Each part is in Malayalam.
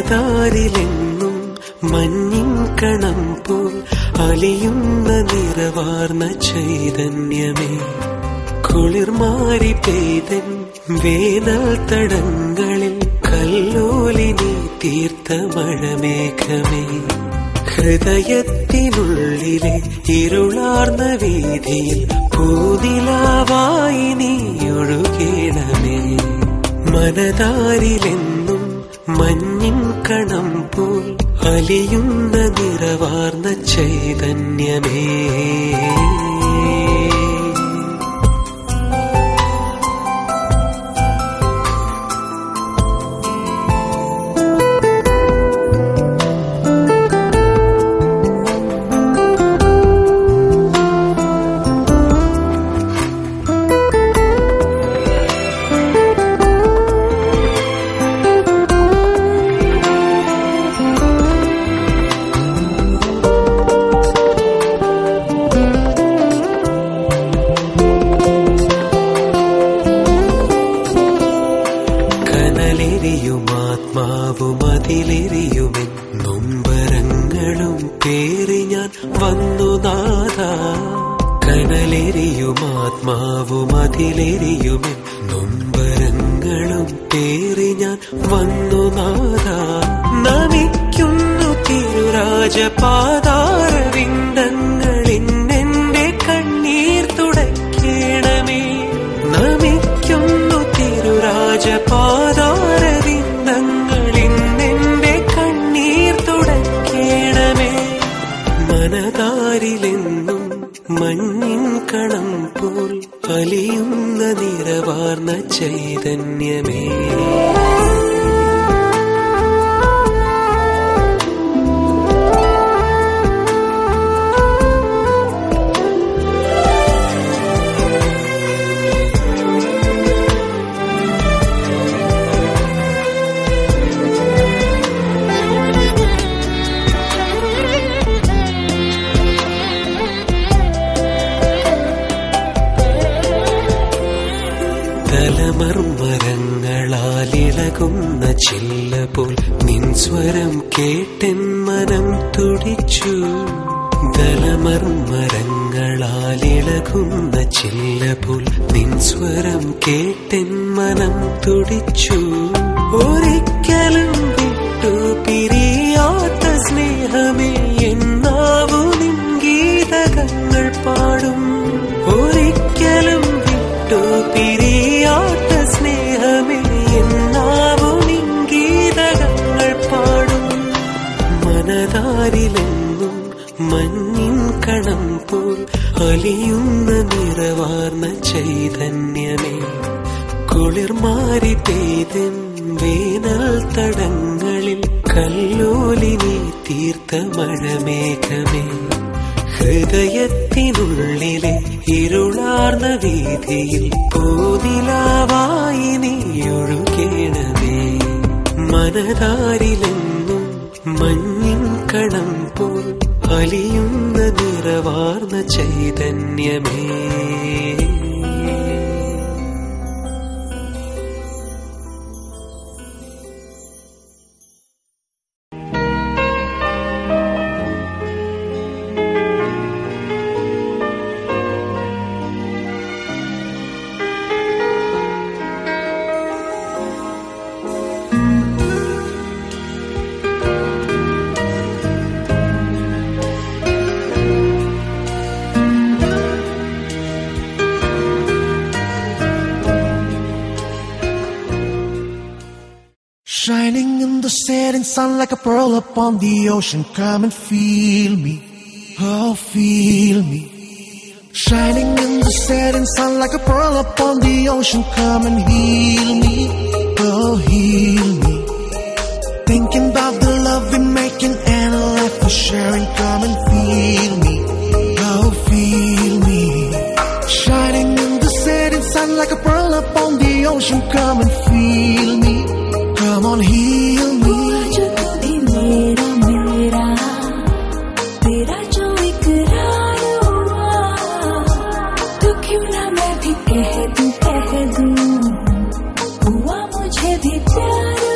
മനതാരിലെന്നും മഞ്ഞിൻ കണം പോൽ അലിയുന്ന നിറവാർന്ന ചൈതന്യമേ കുളിർമാരി പെയ്തൻ വേനൽ തടങ്ങളിൽ കല്ലോലിനി തീർത്ത മഴമേഘമേ ഹൃദയത്തിനുള്ളിലെ ഇരുളാർന്ന വീതിയിൽ പൂതിലാവായി നീ ഒഴുകേണമേ മനതാരിലെന്നും മഞ്ഞിൻ കണം പോൽ അലിയുന്ന നിറവാർന്ന ചൈതന്യമേ കനലെരിയും ആത്മാവും അതിലെരിയുമെൻ നൊമ്പരങ്ങളും പേറി ഞാൻ വന്നു നാഥ കനലെരിയും ആത്മാവും അതിലെരിയുമെൻ നൊമ്പരങ്ങളും പേറി ഞാൻ വന്നു നാഥ നമിക്കുന്നു തിരുരാജപാതാരവിന്ദങ്ങളിന്നെന്റെ കണ്ണീർ തുടയ്ക്കണമേ നമിക്കുന്നു തിരുരാജപാതാരവിന്ദങ്ങളിന്നെന്റെ കണ്ണീർ തുടയ്ക്കണമേ മനതാരിലെന്നും മഞ്ഞിൻ കണം പോൽ അലിയുന്ന നിറവാർന്ന ചൈതന്യമേ തലമർമരങ്ങളാലിളകുന്ന ചില്ല പോൽ നിൻ സ്വരം കേട്ടെൻ മനം തുടിച്ചു ദലമർമരങ്ങളാലിളകുന്ന ചില്ല പോൽ നിൻ സ്വരം കേട്ടെൻ മനം തുടിച്ചു ഒരിക്കലും വിട്ടു പിരിയാത്ത സ്നേഹമേ എന്നാവു നിൻ ഗീതകങ്ങൾ പാടും ഒരിക്കലും വിട്ടു പിരിയാത്ത സ്നേഹമേ എന്നാവു നിൻ ഗീതകങ്ങൾ പാടും മനതാരിലെന്നും മഞ്ഞിൻ കണം പോൽ അലിയുന്ന നിറവാർന്ന ചൈതന്യമേ കുളിർമാരി പെയ്തൻ വേനൽ തടങ്ങളിൽ കല്ലോലിനി തീർത്ത മഴമേഘമേ ഹൃദയത്തിനുള്ളിലെ ഇരുളാർന്ന വീതിയിൽ പൂനിലാവായി നീ ഒഴുകേണമേ മനതാരിലെന്നും മഞ്ഞിൻ കണം പോൽ അലിയുന്ന നിറവാർന്ന ചൈതന്യമേ Shining in the setting sun like a pearl upon the ocean. Come and feel me. Oh, feel me. Shining in the setting sun like a pearl upon the ocean. Come and heal me. Oh, heal me. Thinking about the love we're making and a life we're sharing. Come and feel me. Oh, feel me. Shining in the setting sun like a pearl upon the ocean. Come and feel me. Come on, heal me. हुआ जो तू भी मेरा मेरा तेरा जो इकरार हुआ तो क्यों ना मैं भी कह दूं कह दूं हुआ मुझे भी प्यार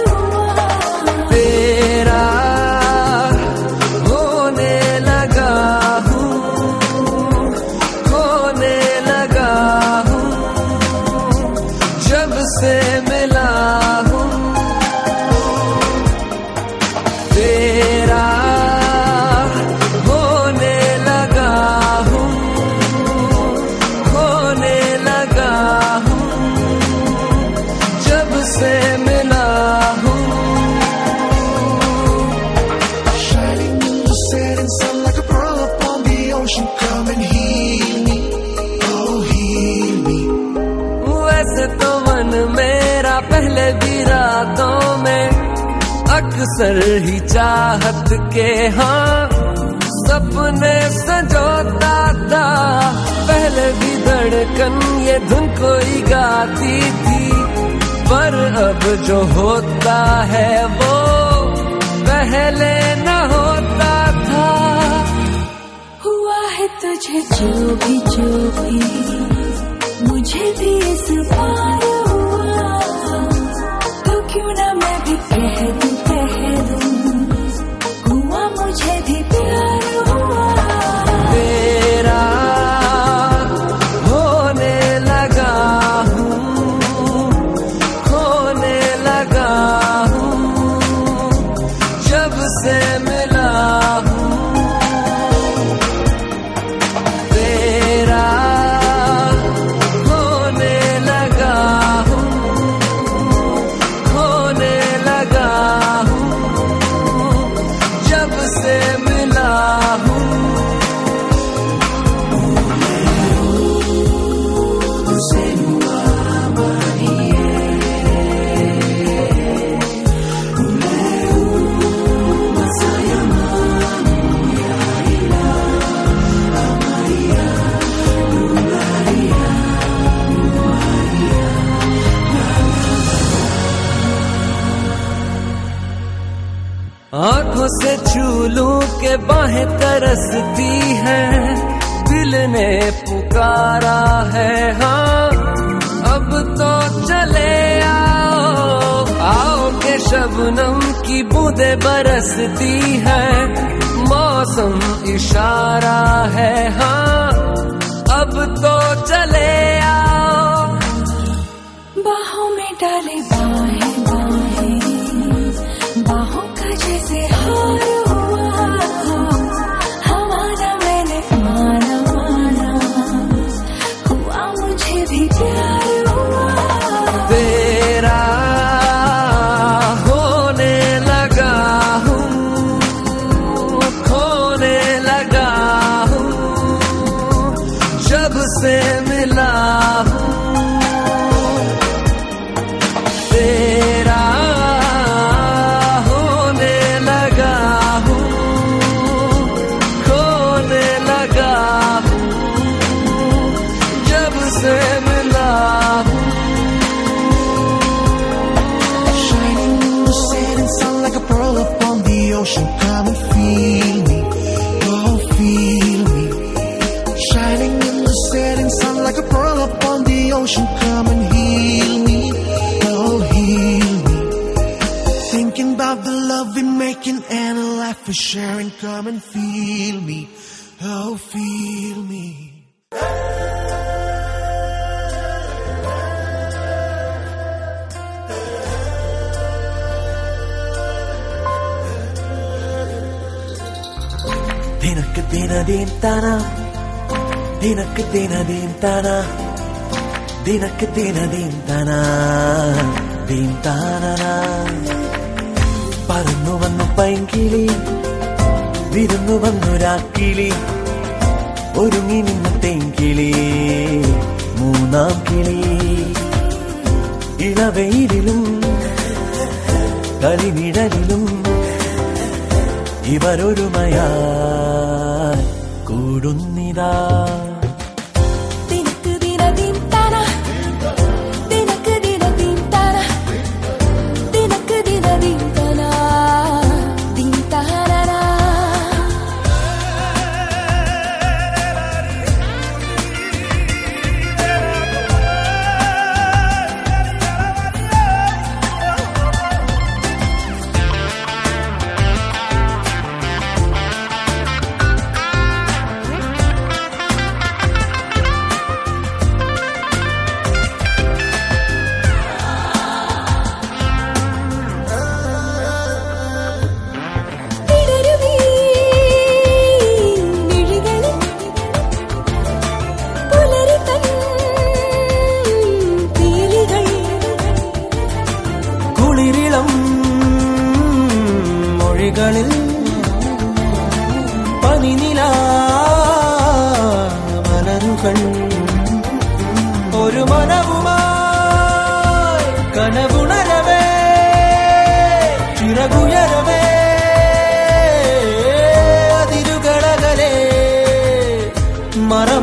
अक्सर ही चाहत के हाँ सपने सजोता था पहले भी धड़कन ये धुन कोई गाती थी पर अब जो होता है वो पहले न होता था हुआ है तुझे जो भी जो भी मुझे भी इस बार हुआ तो क्यों ना मैं भी कह दूं कह दूं हुआ मुझे भी प्यार हुआ तेरा होने लगा हूँ खोने लगा हूँ जब से मिला हूँ तेरा होने लगा हूँ खोने लगा हूँ जब से मिला हूँ आंखों से छू लूं के बाहें तरसती है दिल ने पुकारा है हाँ अब तो चले आओ आओ के शबनम की बूंदे बरसती है मौसम इशारा है हाँ अब तो चले आओ बाहों में डाले बाहें बाहें बाहों का जैसे हार हुआ हमारा मैंने माना माना हुआ मुझे भी प्यार हुआ तेरा होने लगा हूँ खोने लगा हूँ जब से मिला हूँ तेरा होने लगा हूँ खोने लगा हूँ जब से मिला हूँ Shining in the setting sun like a pearl upon the ocean. Come and feel me, oh feel me. Shining in the setting sun like a pearl upon the ocean. Come and heal me, oh heal me. Thinking about the love we're making and a life we're sharing. Come and feel me, oh feel me. ದಿನಕ್ಕೆ ದಿನ ದೀಂತಾನ ದಿನಕ್ಕೆ ದಿನ ದೀಂತಾನ ദിനക്ക് ദിന ദീന്തന ദീന്താനന പറന്നു വന്നു പൈങ്കിളി വിരുന്നു വന്നു രാക്കിളി ഒരുങ്ങി നിന്നു തെങ്കിളി മൂന്നാം കിളി ഇളവെയിലും കളിനിഴലിലും ഇവരൊരുമയായി കൂടുന്നിതാ ദിനക്ക് ദിന ദീന്താന ദിനക്ക് ദിന ദീന്താന ദിനക്ക് ദിന ദീന്താന ദീന്താന Shining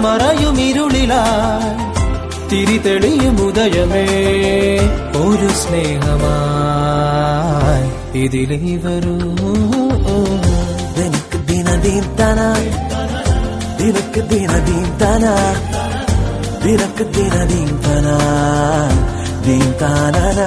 മറയും ഇരുളിലായി തിരി തെളിയും ഉദയമേ ഒരു സ്നേഹമായി ഇതിലേ വരൂ ദിനക്ക് ദിനദീൻ തന ദിനക്ക് ദിനദീൻ തന ദിനക്ക് ദിനദീൻ തന ദീൻ താനന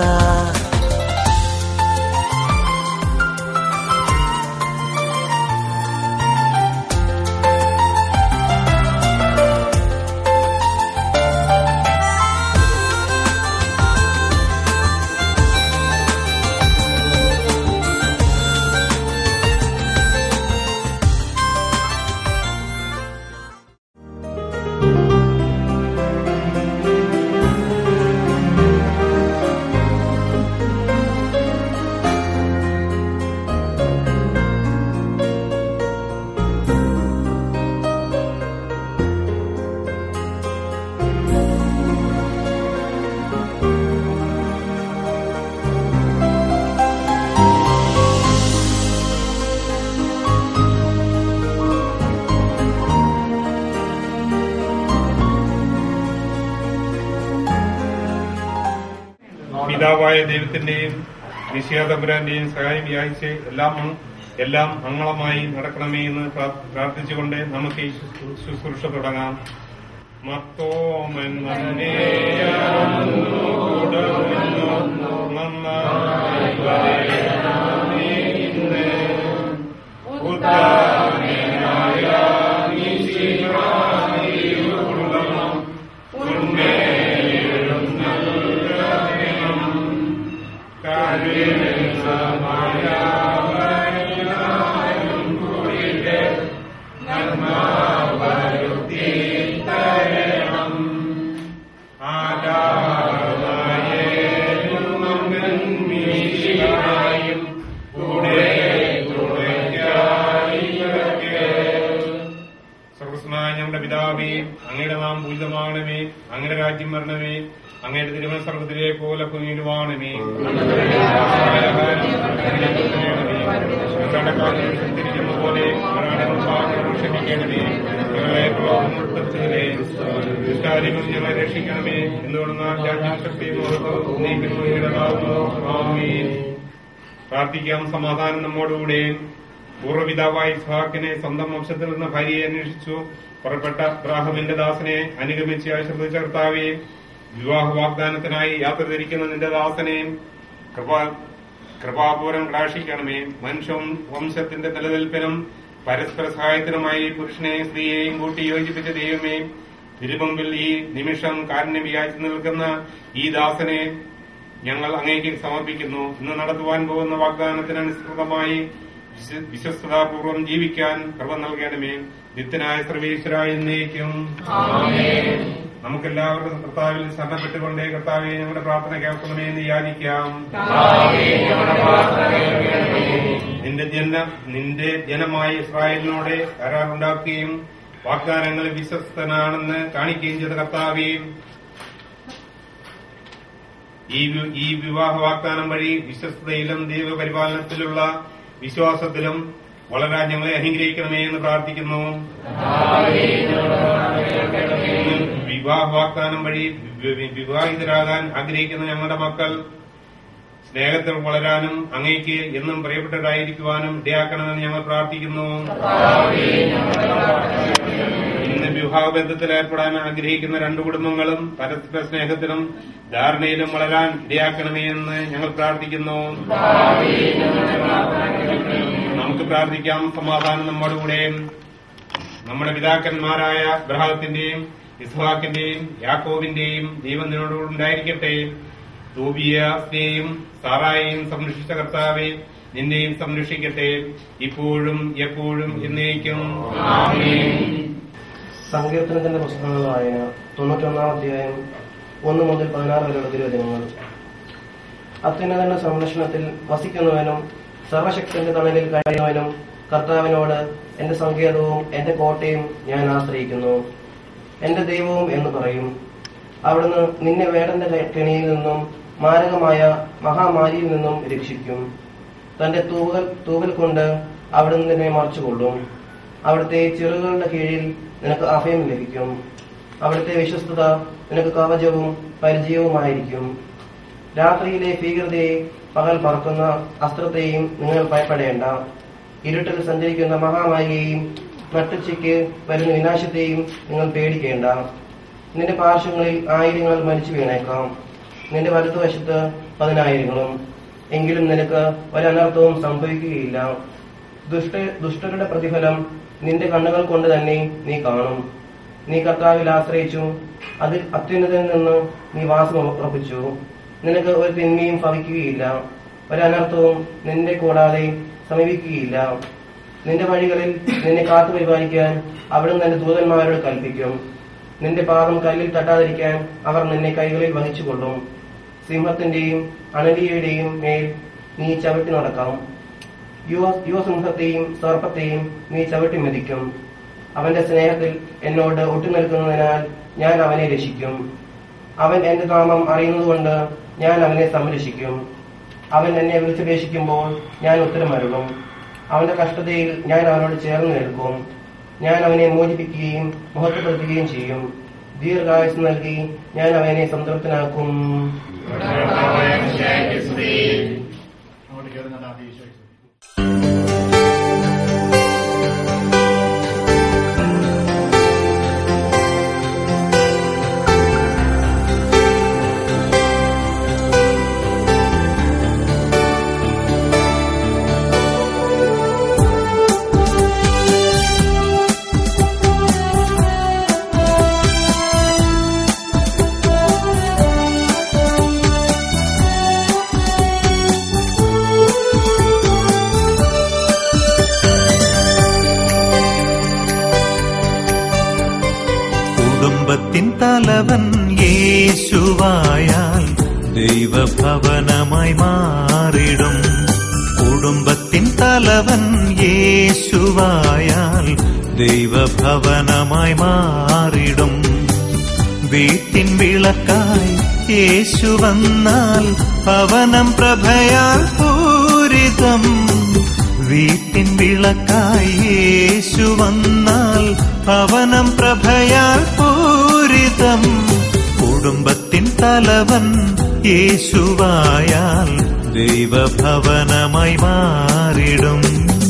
പിതാവായ ദൈവത്തിന്റെയും നിശ്ചയതമ്പുരാന്റെയും സഹായം വ്യാഹിച്ച് എല്ലാം എല്ലാം മംഗളമായി നടക്കണമേ എന്ന് പ്രാ- പ്രാർത്ഥിച്ചുകൊണ്ട് നമുക്ക് ഈ ശുശ്രൂ- ശുശ്രൂഷ തുടങ്ങാം മത്തോമൻ നന്നേയാകുന്നു തുടരുന്നു നന്നായി വരേണമേ ഇന്ന്. ഉദ്ധാരനായ നിശിഹായിലുള്ള ഉന്മേഴുന്നൽകണം കരുണമയാവനായും കൂടിയിട്ട് നന്മ വരുത്തി തരണം ആരാധനായേലും മകൻ മീശിഹായും കൂടെ തുണയ്ക്കായിവർക്ക് സർവസ്നായ ഞങ്ങളുടെ പിതാവേ അങ്ങയുടെ നാം പൂജിതമാകണമേ അങ്ങയുടെ രാജ്യം വരണമേ അങ്ങയുടെ തിരുവന സർവത്തിലെ പോലെ പുനരുവാണമേ തിരിക്കുന്ന പോലെ ക്ഷമിക്കണമേ ഞങ്ങളെ പ്രലോഭനപ്പെടുത്തരുതേ. ദുഷ്ടാരികൾ ഞങ്ങളെ രക്ഷിക്കണമേ എന്തുകൊണ്ടെന്ന രാജ്യശക്തിയും നീക്കുന്നു ആമീൻ പ്രാർത്ഥിക്കാം സമാധാനം നമ്മോടുകൂടെ പൂർവ്വപിതാവായ ഇസ്ഹാക്കിനെ സ്വന്തം വംശത്തിൽ നിന്ന് ഭാര്യയെ അന്വേഷിച്ചു പുറപ്പെട്ട ഇബ്രാഹിമിന്റെ ദാസനെ അനുഗമിച്ച് ആശ്രദിച്ച കർത്താവെ വിവാഹ വാഗ്ദാനത്തിനായി യാത്ര തിരിക്കുന്ന നിന്റെ ദാസനെ കൃപാ കൃപാപൂരം കടാക്ഷിക്കണമേ മനുഷ്യവും വംശത്തിന്റെ നിലനിൽപ്പിനും പരസ്പര സഹായത്തിനുമായി പുരുഷനെ സ്ത്രീയെയും കൂട്ടി യോജിപ്പിച്ച ദൈവമേ തിരുമുമ്പിൽ ഈ നിമിഷം കാരുണ്യം വ്യാഴ്ച നിൽക്കുന്ന ഈ ദാസനെ ഞങ്ങൾ അങ്ങേക്ക് സമർപ്പിക്കുന്നു ഇന്ന് നടത്തുവാൻ പോകുന്ന വാഗ്ദാനത്തിനനുസൃതമായി വിശ്വ- വിശ്വസ്തതാപൂർവം ജീവിക്കാൻ കൃപ നൽകണമേ നിത്യനായ സർവേശ്വര എന്നേക്കും നമുക്കെല്ലാവർക്കും കർത്താവിൽ ശരണപ്പെട്ടുകൊണ്ട് കർത്താവെ ഞങ്ങളുടെ പ്രാർത്ഥന കേൾക്കണമേ എന്ന് യാചിക്കാം നിന്റെ ജന നിന്റെ ജനമായ ഇസ്രായേലിനോട് കരാറുണ്ടാക്കുകയും വാഗ്ദാനങ്ങളിൽ വിശ്വസ്തനാണെന്ന് കാണിക്കുകയും ചെയ്ത കർത്താവേയും ഈ വി- ഈ വിവാഹ വാഗ്ദാനം വഴി വിശ്വസ്തയിലും ദൈവപരിപാലനത്തിലുള്ള വിശ്വാസത്തിലും വളരാൻ ഞങ്ങളെ അനുഗ്രഹിക്കണമേ എന്ന് പ്രാർത്ഥിക്കുന്നു ഇന്ന് വിവാഹ വാഗ്ദാനം വഴി വി- വി- വിവാഹിതരാകാൻ ആഗ്രഹിക്കുന്ന ഞങ്ങളുടെ മക്കൾ സ്നേഹത്തിൽ വളരാനും അങ്ങേക്ക് എന്നും പ്രിയപ്പെട്ടവരായിരിക്കുവാനും ഇടയാക്കണമെന്ന് ഞങ്ങൾ പ്രാർത്ഥിക്കുന്നു ഇന്ന് വിവാഹബന്ധത്തിൽ ഏർപ്പെടാൻ ആഗ്രഹിക്കുന്ന രണ്ടു കുടുംബങ്ങളും പരസ്പര സ്നേഹത്തിലും ധാരണയിലും വളരാൻ ഇടയാക്കണമേ എന്ന് ഞങ്ങൾ പ്രാർത്ഥിക്കുന്നു നമുക്ക് പ്രാർത്ഥിക്കാം സമാധാനം നമ്മുടെ കൂടെ നമ്മുടെ പിതാക്കന്മാരായ ബ്രഹത്തിന്റെയും ഇസ്ഹാക്കിന്റെയും യാക്കോബിന്റെയും ദൈവം നിന്നോടുകൂടെ ഉണ്ടായിരിക്കട്ടെ തൂബിയാസിനെയും സാറായെയും സംരക്ഷിച്ച കർത്താവെ നിന്നെയും സംരക്ഷിക്കട്ടെ ഇപ്പോഴും എപ്പോഴും എന്നേക്കും ആമേൻ സങ്കീർത്തനത്തിന്റെ പുസ്തകങ്ങൾ വായന തൊണ്ണൂറ്റൊന്നാം അധ്യായം ഒന്ന് മുതൽ പതിനാറ് വരെയുള്ള തിരുവചനങ്ങൾ അത്യുന്നതന്റെ സംരക്ഷണത്തിൽ വസിക്കുന്നവനും സർവശക്തന്റെ തണലിൽ കഴിയുന്നവനും കർത്താവിനോട് എന്റെ സങ്കേതവും എന്റെ കോട്ടയും ഞാൻ ആശ്രയിക്കുന്നു എന്റെ ദൈവവും എന്ന് പറയും അവിടുന്ന് നിന്നെ വേടന്റെ കെണിയിൽ നിന്നും മാരകമായ മഹാമാരിയിൽ നിന്നും രക്ഷിക്കും തന്റെ തൂവൽ തൂവൽ കൊണ്ട് അവിടുന്ന് നിന്നെ മറച്ചുകൊള്ളും അവിടുത്തെ ചിറകുകളുടെ കീഴിൽ നിനക്ക് അഭയം ലഭിക്കും അവിടുത്തെ വിശ്വസ്തത നിനക്ക് കവചവും പരിചയവുമായിരിക്കും രാത്രിയിലെ ഭീകരതയെ പകൽ പറക്കുന്ന അസ്ത്രത്തെയും നിങ്ങൾ ഭയപ്പെടേണ്ട ഇരുട്ടിൽ സഞ്ചരിക്കുന്ന മഹാമാരിയെയും നട്ടുച്ചയ്ക്ക് വരുന്ന വിനാശത്തെയും നിങ്ങൾ പേടിക്കേണ്ട നിന്റെ പാർശ്വങ്ങളിൽ ആയിരങ്ങൾ മരിച്ചു വീണേക്കാം നിന്റെ വലതുവശത്ത് പതിനായിരങ്ങളും എങ്കിലും നിനക്ക് ഒരനർത്ഥവും സംഭവിക്കുകയില്ല ദുഷ്ട ദുഷ്ടരുടെ പ്രതിഫലം നിന്റെ കണ്ണുകൾ കൊണ്ട് തന്നെ നീ കാണും നീ കർത്താവിൽ ആശ്രയിച്ചു അതിൽ അത്യുന്നതിൽ നിന്ന് നീ വാസം ഉറപ്പിച്ചു നിനക്ക് ഒരു തിന്മയും ഭവിക്കുകയില്ല ഒരനർത്ഥവും നിന്റെ കൂടാതെ സമീപിക്കുകയില്ല നിന്റെ വഴികളിൽ നിന്നെ കാത്തു പരിപാലിക്കാൻ അവിടുന്ന് നിന്റെ ദൂതന്മാരോട് കൽപ്പിക്കും നിന്റെ പാദം കല്ലിൽ തട്ടാതിരിക്കാൻ അവർ നിന്നെ കൈകളിൽ വഹിച്ചുകൊള്ളും സിംഹത്തിന്റെയും അണലിയുടെയും മേൽ നീ ചവിട്ടി നടക്കാം യുവ യുവസിംഹത്തെയും സർപ്പത്തെയും നീ ചവിട്ടി മെതിക്കും അവന്റെ സ്നേഹത്തിൽ എന്നോട് ഒട്ടുനിൽക്കുന്നതിനാൽ ഞാൻ അവനെ രക്ഷിക്കും അവൻ എന്റെ നാമം അറിയുന്നതുകൊണ്ട് ഞാൻ അവനെ സംരക്ഷിക്കും അവൻ എന്നെ വിളിച്ചപേക്ഷിക്കുമ്പോൾ ഞാൻ ഉത്തരമരുളും അവന്റെ കഷ്ടതയിൽ ഞാൻ അവനോട് ചേർന്ന് നിൽക്കും ഞാൻ അവനെ മോചിപ്പിക്കുകയും മഹത്വപ്പെടുത്തുകയും ചെയ്യും ദീർഘായുസ് നൽകി ഞാൻ അവനെ സംതൃപ്തനാക്കും അങ്ങോട്ട് കയറി ഞാൻ ആദ്യം ഈശോയ്ക്ക് കുടുംബത്തിൻ തലവൻ യേശുവായാൽ ദൈവഭവനമായി മാറിടും കുടുംബത്തിൻ തലവൻ യേശുവായാൽ ദൈവഭവനമായി മാറിടും വീട്ടിൻ വിളക്കായി യേശു വന്നാൽ ഭവനം പ്രഭയാൽ പൂരിതം വീട്ടിൻ വിളക്കായി യേശു വന്നാൽ ഭവനം പ്രഭയാൽ പൂരിതം കുടുംബത്തിൻ തലവൻ യേശുവായാൽ ദൈവഭവനമായി മാറിടും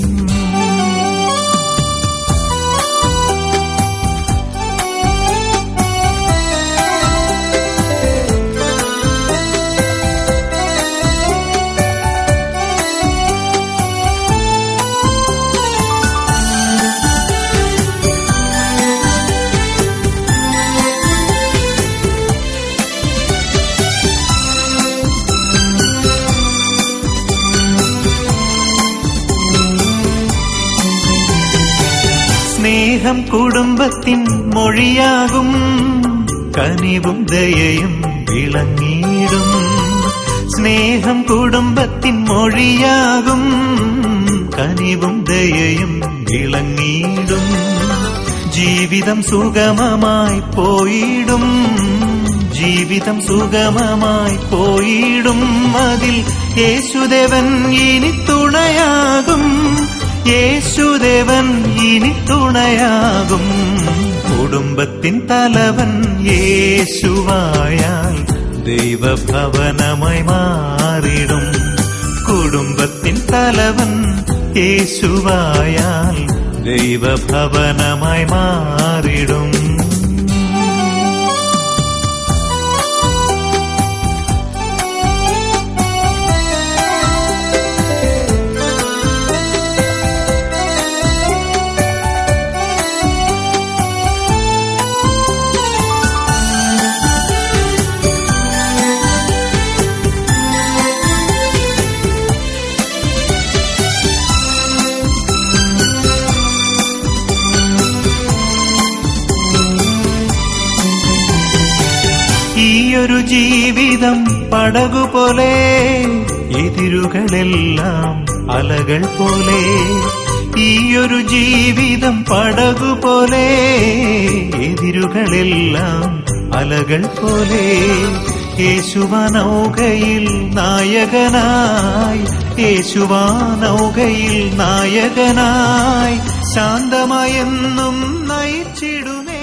സ്നേഹം കുടുംബത്തിൻ മൊഴിയാകും കനിവും ദയയും വിളങ്ങിയിടും സ്നേഹം കുടുംബത്തിൻ മൊഴിയാകും കനിവും ദയയും വിളങ്ങിയിടും ജീവിതം സുഗമമായി പോയിടും ജീവിതം സുഗമമായി പോയിടും അതിൽ യേശുദേവൻ ഇനി തുണയാകും യേശുദേവൻ ഇനി തുണയാകും കുടുംബത്തിൻ തലവൻ യേശുവായാൽ ദൈവഭവനമായി മാറിടും കുടുംബത്തിൻ തലവൻ യേശുവായാൽ ദൈവഭവനമായി മാറിടും ഈയൊരു ജീവിതം പടകുപോലെ എതിരുകളെല്ലാം അലകൾ പോലെ ഈയൊരു ജീവിതം പടകുപോലെ എതിരുകളെല്ലാം അലകൾ പോലെ യേശുവാനൗകയിൽ നായകനായി യേശുവാനൗകയിൽ നായകനായി ശാന്തമായെന്നും നയിച്ചിടുമേ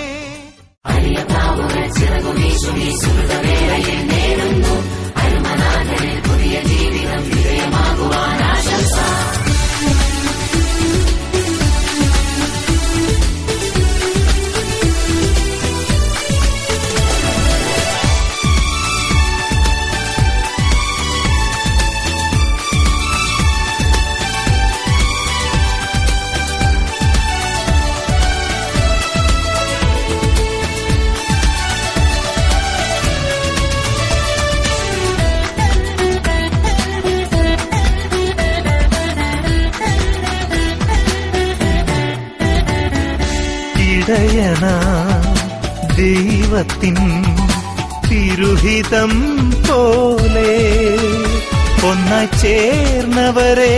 ഇടയന ദൈവത്തിൻ തിരുഹിതം പോലെ ഒന്നായി ചേർന്നവരെ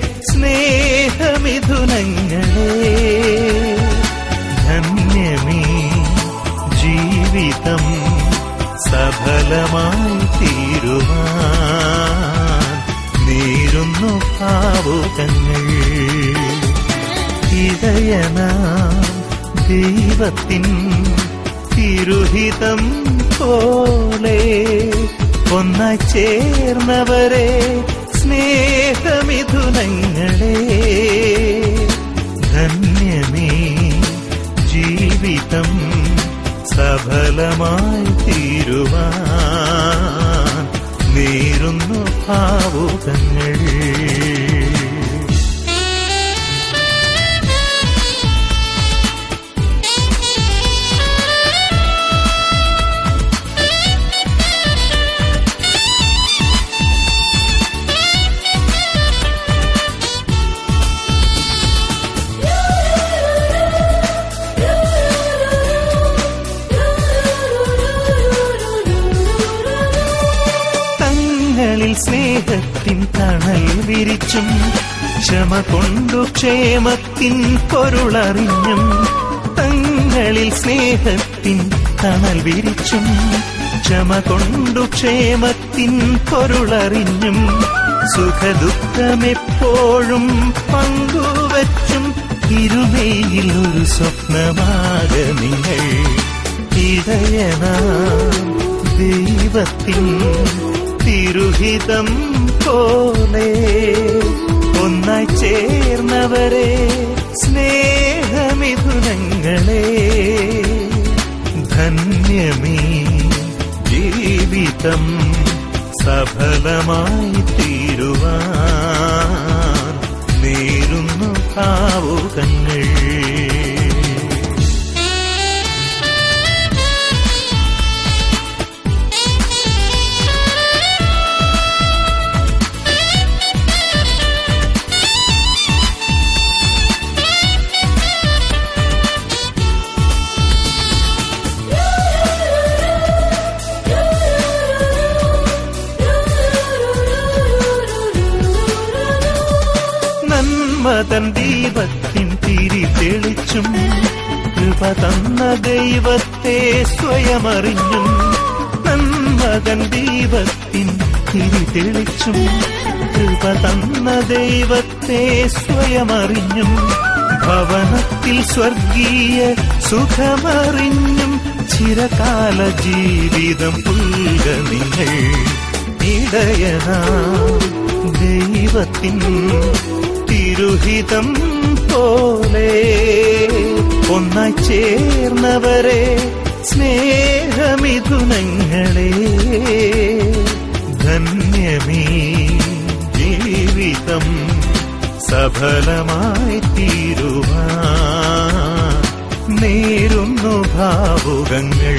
സ്നേഹമിഥുനങ്ങളെ ധന്യമീ ജീവിതം സഫലമായി തീരുവാൻ നേരുന്നു ഭാവുകങ്ങൾ ഇടയന ദൈവത്തിൻ തിരുഹിതം പോലെ ഒന്നായി ചേർന്നവരെ സ്നേഹമിഥുനങ്ങളെ ധന്യമേ ജീവിതം സഫലമായി തീരുവാൻ നേരുന്നു ഭാവുകങ്ങൾ തങ്ങളിൽ സ്നേഹത്തിൻ തണൽ വിരിച്ചും ക്ഷമ കൊണ്ടു ക്ഷേമത്തിൻ പൊരുളറിഞ്ഞും തങ്ങളിൽ സ്നേഹത്തിൻ തണൽ വിരിച്ചും ക്ഷമ കൊണ്ടു ക്ഷേമത്തിൻ പൊരുളറിഞ്ഞും സുഖദുഃഖമെപ്പോഴും പങ്കുവച്ചും ഇരുമയിൽ ഒരു സ്വപ്നമാക നിങ്ങൾ ഇടയന ദൈവത്തിൻ തിരുഹിതം പോലെ ഒന്നായി ചേർന്നവരെ സ്നേഹമിഥുനങ്ങളെ ധന്യമീ ജീവിതം സഫലമായി തീരുവാൻ നേരുന്നു ഭാവുകങ്ങൾ നന്മതൻ ദീപത്തിൻ തിരി തെളിച്ചും കൃപ തന്ന ദൈവത്തെ സ്വയമറിഞ്ഞും നന്മതൻ ദീപത്തിൻ തിരി തെളിച്ചും കൃപ തന്ന ദൈവത്തെ സ്വയമറിഞ്ഞും ഭവനത്തിൽ സ്വർഗീയ സുഖമറിഞ്ഞും ചിരകാല ജീവിതം പുൽക നിങ്ങൾ ഇടയനാ ദൈവത്തിൻ തിരുഹിതം പോലെ ഒന്നായി ചേർന്നവരെ സ്നേഹമിഥുനങ്ങളെ ധന്യമീ ജീവിതം സഫലമായി തീരുവാൻ നേരുന്നു ഭാവുകങ്ങൾ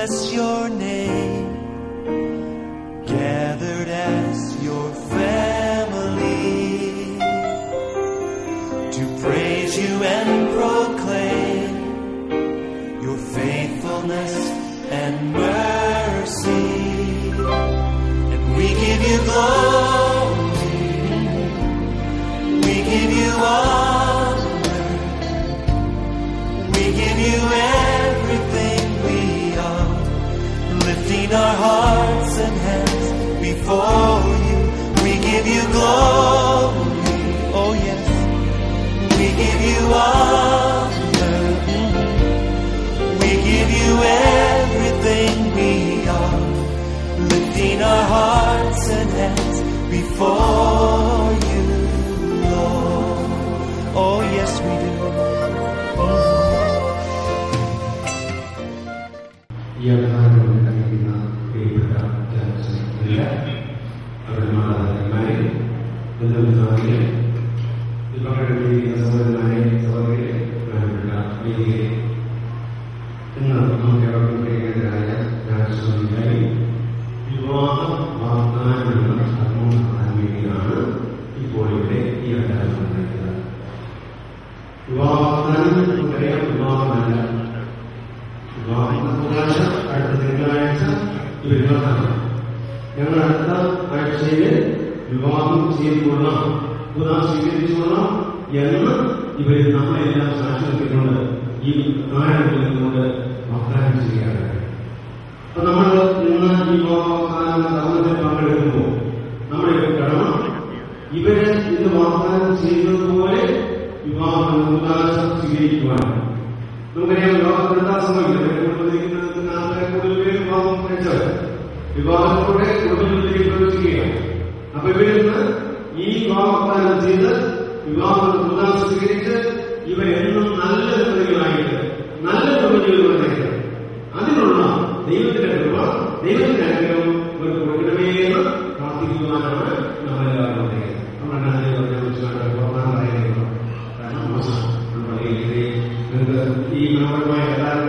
bless your name, gathered as your family to praise you and proclaim your faithfulness and mercy. And we give you glory, we give you honor, we give you everything we are, lifting our hearts and hands before you. We give you glory, oh yes, we give you honor. We give you everything we are, lifting our hearts and hands before you, Lord. Oh, yes, we do. ഈ അവതാരം കഴിക്കുന്ന പ്രിയപ്പെട്ട ജനസംഘത്തിലെ അവരുടെ മാതാപിതാക്കന്മാരെ ബന്ധുമിത്രാദികളെ വിഭാഗങ്ങളിലിരിക്കുന്ന സഹോദരന്മാരെ സഹോദരികളെ ബഹുമാനപ്പെട്ട വേദികളെ ഇന്ന് നമുക്ക് അവർക്ക് പ്രിയങ്കരായ രാജസ്വാമിക്കാരി വിവാഹ വാഗ്ദാനങ്ങൾ ധർമ്മം കാണാൻ വേണ്ടിയാണ് ഇപ്പോൾ ഇവിടെ ഈ അവതാരം ഉണ്ടായിരുന്നത് വിവാഹ വാഗ്ദാനം നമുക്കറിയാം വിവാഹമല്ല ബുധനാഴ്ച അടുത്ത തിങ്കളാഴ്ച ഈ വിവാഹമാണ് ഞങ്ങൾ അടുത്ത ആഴ്ചയിൽ വിവാഹം ചെയ്തുകൊള്ളാം പുതാ സ്വീകരിച്ചുകൊള്ളാം എന്ന് ഇവർ നമ്മളെല്ലാം സാക്ഷി നിൽക്കുന്നുണ്ട് ഈ നാരായണത്തിൽ നിന്നുകൊണ്ട് വാഗ്ദാനം ചെയ്യാറുണ്ട് അപ്പൊ നമ്മൾ ഇന്ന് ഈ വിവാഹവാഗ്ദാനം സമൂഹത്തിൽ പങ്കെടുക്കുമ്പോൾ നമ്മുടെ കടമ ഇവര് ഇന്ന് വാഗ്ദാനം ചെയ്യുന്നതുപോലെ വിവാഹം ഉദാശ സ്വീകരിക്കുവാനാണ് നമുക്കറിയാം വിവാഹം എന്താ സംഭവിക്കുന്നത് ആൾക്കാരെ കൂടുതൽ പേര് വിവാഹം കഴിച്ചത് വിവാഹത്തോടെ കുടുംബത്തിലേക്ക് പ്രവേശിക്കുകയാണ് അപ്പൊ ഇവരിൽ നിന്ന് ഈ വിവാഹവാഗ്ദാനം ചെയ്ത് വിവാഹം ഉദാശ സ്വീകരിച്ച് ഇവരെന്നും നല്ല ദമ്പതികളായിട്ട് നല്ല കുടുംബജീവിതമായിട്ട് അതിനുള്ള ദൈവത്തിന്റെ കൃപ ദൈവത്തിന്റെ അനുഗ്രഹം ഇവർക്ക് കൊടുക്കണമേ എന്ന് പ്രാർത്ഥിക്കുവാനാണ് നമ്മളെല്ലാവരും പറയുന്നത് നമ്മളാണ് ദൈവത്തെ കുറിച്ച് ഓർമ്മ പറയുന്നത് കാരണം മോശം നമ്മൾ പറയുന്നത് നിങ്ങൾക്ക് ഈ മനോഹരമായ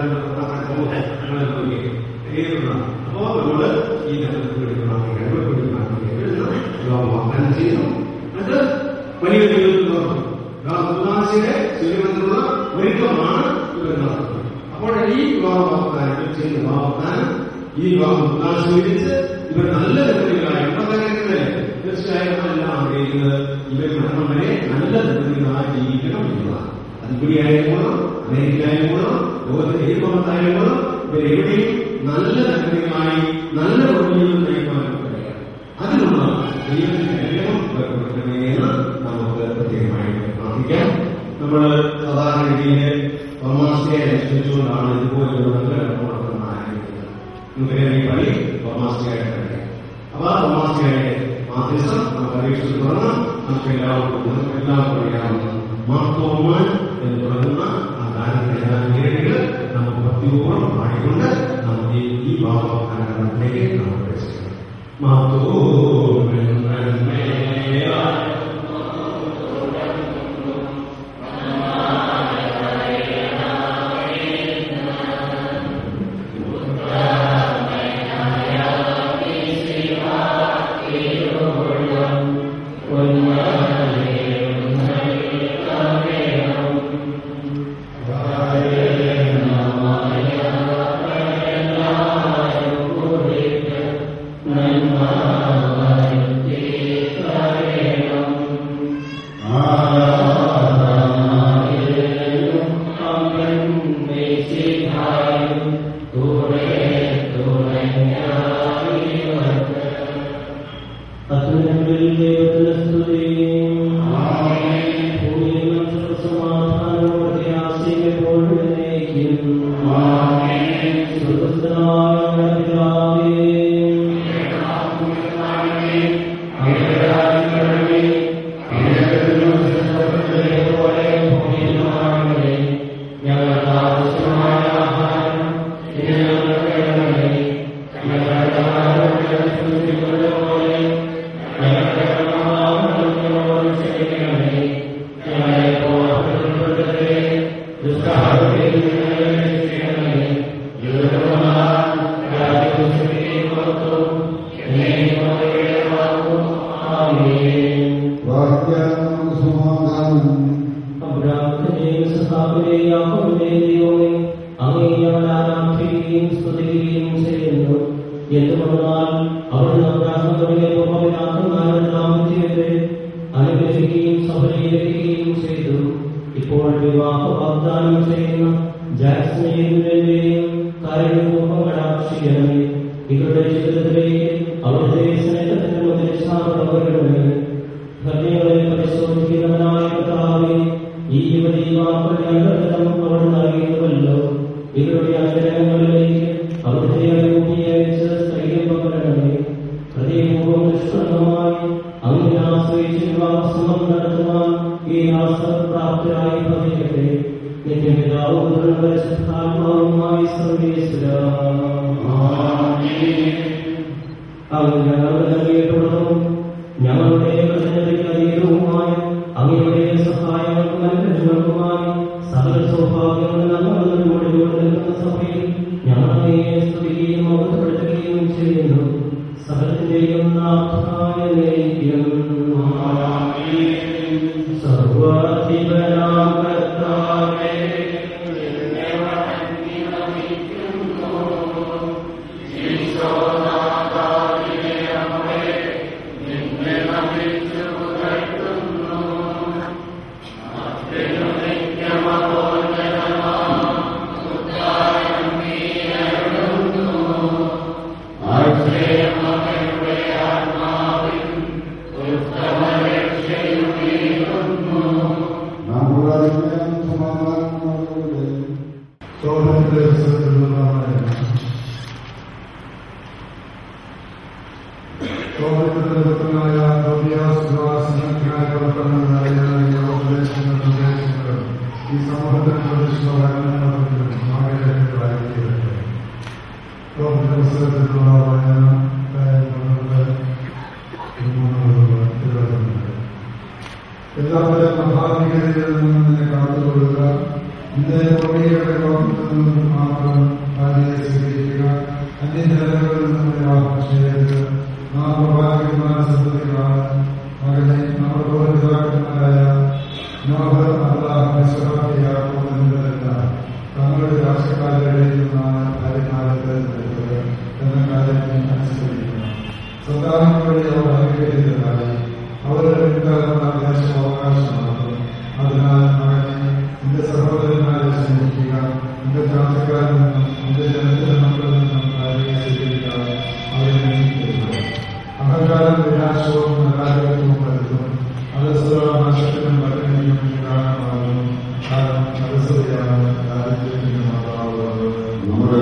അപ്പോ നമ്മള് ഈ തരത്തിൽ വേണ്ടി പ്രാർത്ഥിക്കണം ഇവർക്ക് വേണ്ടി പ്രാർത്ഥിക്കണം വാഗ്ദാനം ചെയ്യുന്നു അത് വലിയ ദൈവത്തിൽ തുറന്നു ഉദാസിയുടെ സൂര്യബന്ധമുള്ള ഒരുക്കമാണ് ഇവർ നടത്തുന്നത് അപ്പോൾ ഈ വിവാഹ വാഗ്ദാനങ്ങൾ ചെയ്യുന്ന വാഗ്ദാനം ഈ വിവാഹം ഉദാസ് സ്വീകരിച്ച് ഇവർ നല്ല ദമ്പതികളായി ഉള്ളതല്ലേ തീർച്ചയായും നമ്മളെല്ലാം ആഗ്രഹിക്കുന്നത് ഇവർ മരണം വരെ നല്ല ദമ്പതികളായി ജീവിക്കണം എന്നുള്ളതാണ് അതിപടിയായിരുന്നോ അമേരിക്കയായിരുന്നോ ലോകത്തിന്റെ ഏത് ഭാഗത്തായിരുന്നോ ഇവരെവിടെയും നല്ല ദമ്പതികളായി നല്ല കുടുംബജീവിതം നയിക്കുവാനും കഴിയാം അതിനുള്ള ദൈവത്തിന്റെ അനുഗ്രഹം ഇവർ കൊടുക്കണമെന്ന് നമുക്ക് പ്രത്യേകമായിട്ട് പ്രാർത്ഥിക്കാം നമ്മൾ സാധാരണ രീതിയിൽ പരമാവസ്ഥയെ അനുസരിച്ചുകൊണ്ടാണ് ഇതുപോലുള്ള നല്ല പ്രവർത്തനം ആരംഭിക്കുന്നത് നമുക്കറിയാം ഈ പള്ളി പരമാവസ്ഥയായിട്ട് കഴിയാം അപ്പൊ ആ പരമാവസ്ഥയുടെ മാധ്യസ്ഥം നമുക്ക് അപേക്ഷിച്ച് തുടർന്ന് നമുക്ക് എല്ലാവർക്കും നമുക്ക് എല്ലാവർക്കും അറിയാവുന്ന മാത്തോമാൻ എന്ന് തുടങ്ങുന്ന ആ ഗാനത്തിന്റെ നേരിട്ട് നമുക്ക് ഭക്തിപൂർവ്വം പാടിക്കൊണ്ട് നമുക്ക് ഈ ഭാവത്തിലേക്ക് നമുക്ക് പ്രവേശിക്കാം മാത്തോമൻ നന്മയാ ഞങ്ങൾക്ക് ആവശ്യമായ ആഹാരം അങ്ങേയോട് ആരാധിക്കുകയും സ്തുതിക്കുകയും ചെയ്യുന്നു എന്തുകൊണ്ടാൽ അവിടുന്ന് അബ്രാഹ്മണരുടെ പൂർവ്വപിതാക്കന്മാരുടെ ദാമ്പത്യത്തെ അനുഗ്രഹിക്കുകയും സഫലീകരിക്കുകയും ചെയ്തു ഇപ്പോൾ വിവാഹ വാഗ്ദാനം ചെയ്യുന്ന ജാക്സനെയും വേണ്ടിയും കാര്യപൂർവ്വം കടാക്ഷിക്കണമേ ഇവരുടെ ജീവിതത്തിലേക്ക് അവിടുത്തെ സ്നേഹത്തിന് മുദ്രിച്ചാറുള്ളവരുടെ ഹൃദയങ്ങളെ പരിശോധിക്കുന്നവനായ കർത്താവേ ഈ യുവതി യുവാക്കളുടെ അന്തർഗതം അവിടുന്ന് അറിയുന്നുവല്ലോ ഇവരുടെ അഗ്രഹങ്ങളിലേക്ക് അവിടുത്തെ അഭിമുഖീകരിച്ച് സ്ഥൈര്യം പകരണമേ ഹൃദയപൂർവ്വം നിഷ്കളങ്കമായി അങ്ങനെ ആശ്രയിച്ച് വിവാഹസമം നടത്തുവാൻ ഈ ആസപ്രാപ്തരായി ഭവിക്കട്ടെ നിത്യപിതാവും പരിശുദ്ധാത്മാവുമായി സർവേശ്വര അങ്ങ് ഞങ്ങളുടെ നൽകിയിട്ടുള്ളതും ഞങ്ങളുടെ കൃതജ്ഞതയ്ക്ക് അതീതവുമായ അങ്ങയുടെ സഹായങ്ങൾക്കും അനുഗ്രഹങ്ങൾക്കുമായി സകല സൗഭാഗ്യങ്ങളും ഞങ്ങളുടെ നിൽക്കുന്ന സഭയിൽ ഞങ്ങളെ സ്തുതിക്കുകയും അവതപ്പെടുത്തുകയും ചെയ്യുന്നു സകലത്തിന്റെയും നാഥായ നയിക്കും സർവാധിപനാം കർത്താവേ ഈ സമൂഹത്തിന് പ്രതിഷ്ഠ പുസ്തകത്തിലുള്ള വായന എല്ലാവരും മഹാധികരിൽ നിന്നും നിന്നെ കാത്തുകൊള്ളുക ഇന്നേ കോടിയുടെ ലോകത്തിൽ നിന്നും മാത്രം ഭാര്യയെ സ്വീകരിക്കുക അന്യജനങ്ങളിൽ നിന്നും വിവാഹം ചെയ്യരുത് നാം പ്രഭാകരന്മാരെ സന്തതികളാണ് മകനെ നമ്മുടെ പൂർവ്വപിതാക്കന്മാരായ നോഹർ അള്ളാഹ് വിശ്വാസിയാക്കും എന്നതെല്ലാം തങ്ങളുടെ രാഷ്ട്രക്കാരുടെ നിന്നാണ് ഭാര്യമാരെ തെരഞ്ഞെടുത്തത് എന്ന കാര്യത്തെ അനുസരിക്കണം സന്താനങ്ങളുടെ അവർ അനുഗ്രഹിതരായി അവരുടെ പിൻകാലം ദേശം അവകാശമാക്കും അതിനാൽ മകനെ നിന്റെ സഹോദരന്മാരെ സ്നേഹിക്കുക നിന്റെ ജാതിക്കാരിൽ നിന്നും നിന്റെ ജനത്തിന്റെ മക്കളിൽ നിന്നും ഭാര്യയെ സ്വീകരിക്കുക അവരെ നീക്കുക അഹങ്കാരം വിനാശവും നരാജകത്വവും വരുത്തും അത് സുഖനാശത്തിനും പട്ടിണിയും കാരണമാകും കാരണം മനസ്സറിയാണ് ദാരിദ്ര്യത്തിന് മാതാവ് നമ്മുടെ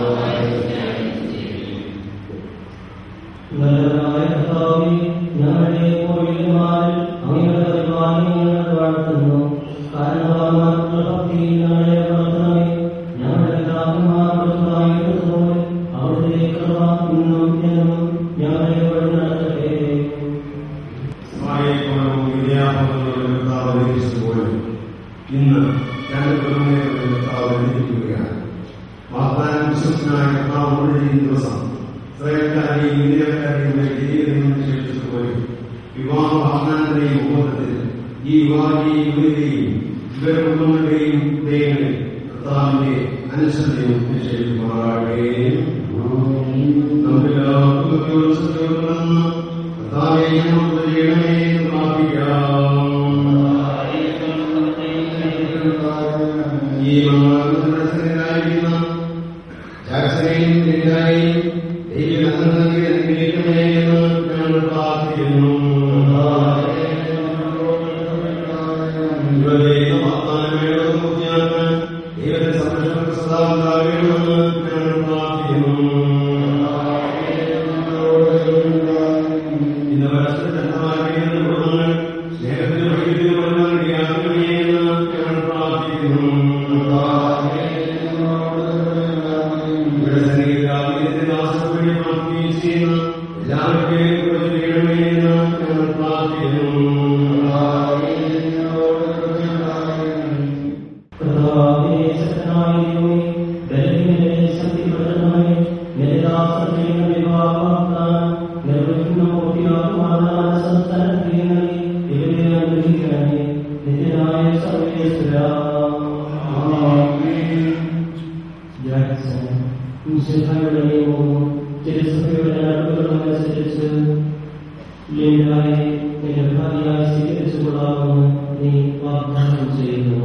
നല്ലവനായ കർത്താവേ, ഞങ്ങളുടെ പൂർവ്വികന്മാരിൽ അങ്ങയുടെ പരിപാലനങ്ങൾ വാഴ്ത്തുന്നു. കാരണവാന്മാർക്കുള്ള ഭക്തിയിൽ ഞങ്ങളെ വളർത്തണമേ. ഞങ്ങളുടെ പിതാക്കന്മാർ വലുതായിരുന്നതുപോലെ അവിടുത്തെ കൃപ ഇന്നും എന്നും ഞങ്ങളെ വഴി നടത്തട്ടെ. സഹായിക്കണവും വിദ്യാഭ്യാസങ്ങളുടെ കർത്താവ് നിരീക്ഷിച്ചുപോയി ഇന്ന് രണ്ട് കുടുംബങ്ങളുടെ കർത്താവ് നിരീക്ഷിക്കുകയാണ് വാഗ്ദാനം വിശ്വസനായ കർത്താവ് ഒഴിഞ്ഞ ദിവസം ഇസ്രായേൽക്കാരെയും ഇന്ത്യക്കാരെയും ജീവിതം നിക്ഷേപിച്ചതുപോലെ വിവാഹ വാഗ്ദാനത്തിന്റെയും ഉപബോധത്തിൽ ഈ വിവാഹിയെയും യുവതിയെയും ഇവരുടെ കുടുംബങ്ങളുടെയും ഹൃദയങ്ങളിൽ കർത്താവിന്റെ അനുസരണയും നിക്ഷേപിക്കുമാറാകട്ടെ നമുക്കെല്ലാവർക്കും കർത്താവെ ഞങ്ങൾക്ക് ചെയ്യണമേ എന്ന് പ്രാർത്ഥിക്കാം ഈ മനസ്സിലായിരിക്കുന്ന ജാക്സനെയും ലിൻഡായെയും ദൈവം നൽകി അനുഗ്രഹിക്കണമേ എന്ന് ഞങ്ങൾ പ്രാർത്ഥിക്കുന്നു ഇവരുടെ വാഗ്ദാനങ്ങളോട് പൂർത്തിയാക്കാൻ ദൈവത്തിന്റെ സംരക്ഷണം സദാ ഉണ്ടാകണമെന്ന് ഞങ്ങൾ പ്രാർത്ഥിക്കുന്നു ഇന്ന് പരസ്പരം ചക്രമാക്കിയിരുന്ന കുടുംബങ്ങൾ സ്നേഹത്തിന് വൈദ്യുതി യാത്രയെന്ന് ഞങ്ങൾ പ്രാർത്ഥിക്കുന്നു ഇവിടെ സന്നിഹിതരാകുന്നതിന്റെ ദാസത്വം പ്രാർത്ഥിക്കുകയും ചെയ്യുന്ന എല്ലാവരുടെയും കൃപ ചെയ്യണമേ എന്ന് ഞങ്ങൾ പ്രാർത്ഥിക്കുന്നു കർത്താവേ, ശക്തനായ ദൈവമേ, ബലഹീനരെ ശക്തി ജാക്സൺ മിശിഹായുടെ നിയമവും തിരുസഭയുടെ നടപടികളും അനുസരിച്ച് ലിൻഡായെ നിന്റെ ഭാര്യയായി സ്വീകരിച്ചുകൊള്ളാമെന്ന് നീ വാഗ്ദാനം ചെയ്യുന്നു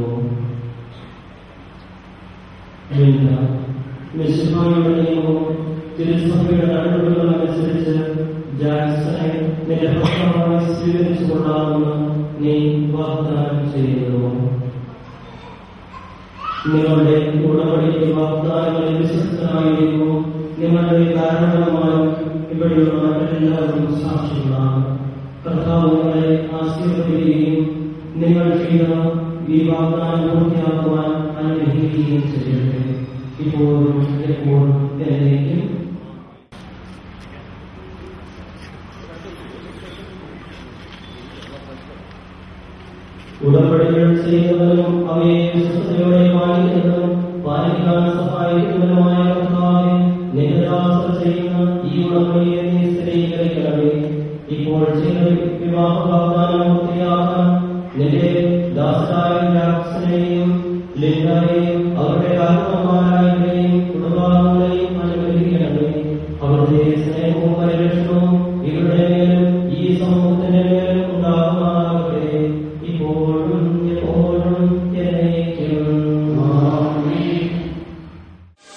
ലിൻഡ മിശിഹായുടെ നിയമവും തിരുസഭയുടെ നടപടികളും അനുസരിച്ച് ജാക്സനെ നിന്റെ ഭർത്താവായി സ്വീകരിച്ചുകൊള്ളാമെന്ന് നീ വാഗ്ദാനം ചെയ്യുന്നു നിങ്ങളുടെ ഉടമ്പടിക്ക് വാഗ്ദാനങ്ങളിൽ വിശ്വസ്തനായിരിക്കുന്നു നിങ്ങളുടെ കാരണവുമായും ഇവിടെയുള്ള എല്ലാവരും സാക്ഷികളാണ് കർത്താവ് നിങ്ങളെ ആശീർവദിക്കുകയും നിങ്ങൾ ചെയ്ത ഈ വാഗ്ദാനം പൂർത്തിയാക്കുവാൻ അനുഗ്രഹിക്കുകയും ചെയ്യട്ടെ ഇപ്പോഴും എപ്പോഴും എന്നേക്കും ഉടമ്പടികൾ ചെയ്യുന്നവരും അവയെ വിശ്വസതയോടെ പാലിക്കുന്നതും പാലിക്കാൻ സഹായിക്കുന്നതുമായ കർത്താവെ നിരദാസർ ചെയ്യുന്ന ഈ ഉടമ്പടിയെ നീ സ്ഥിരീകരിക്കണമേ ഇപ്പോൾ ചെയ്ത വിവാഹ വാഗ്ദാനം പൂർത്തിയാക്കാൻ നിന്റെ ദാസരായ ജാക്സനെയും ലിംഗായെയും അവരുടെ ആത്മമാരായവരെയും കുടുംബാംഗങ്ങളെയും അനുഗ്രഹിക്കണമേ അവരുടെ സ്നേഹവും പരിരക്ഷണവും ഇവരുടെ മേലും ഈ സമൂഹത്തിന്റെ മേലും ഉണ്ടാകുമാറാകട്ടെ ഇപ്പോഴും എപ്പോഴും എന്നേക്കും ആമേൻ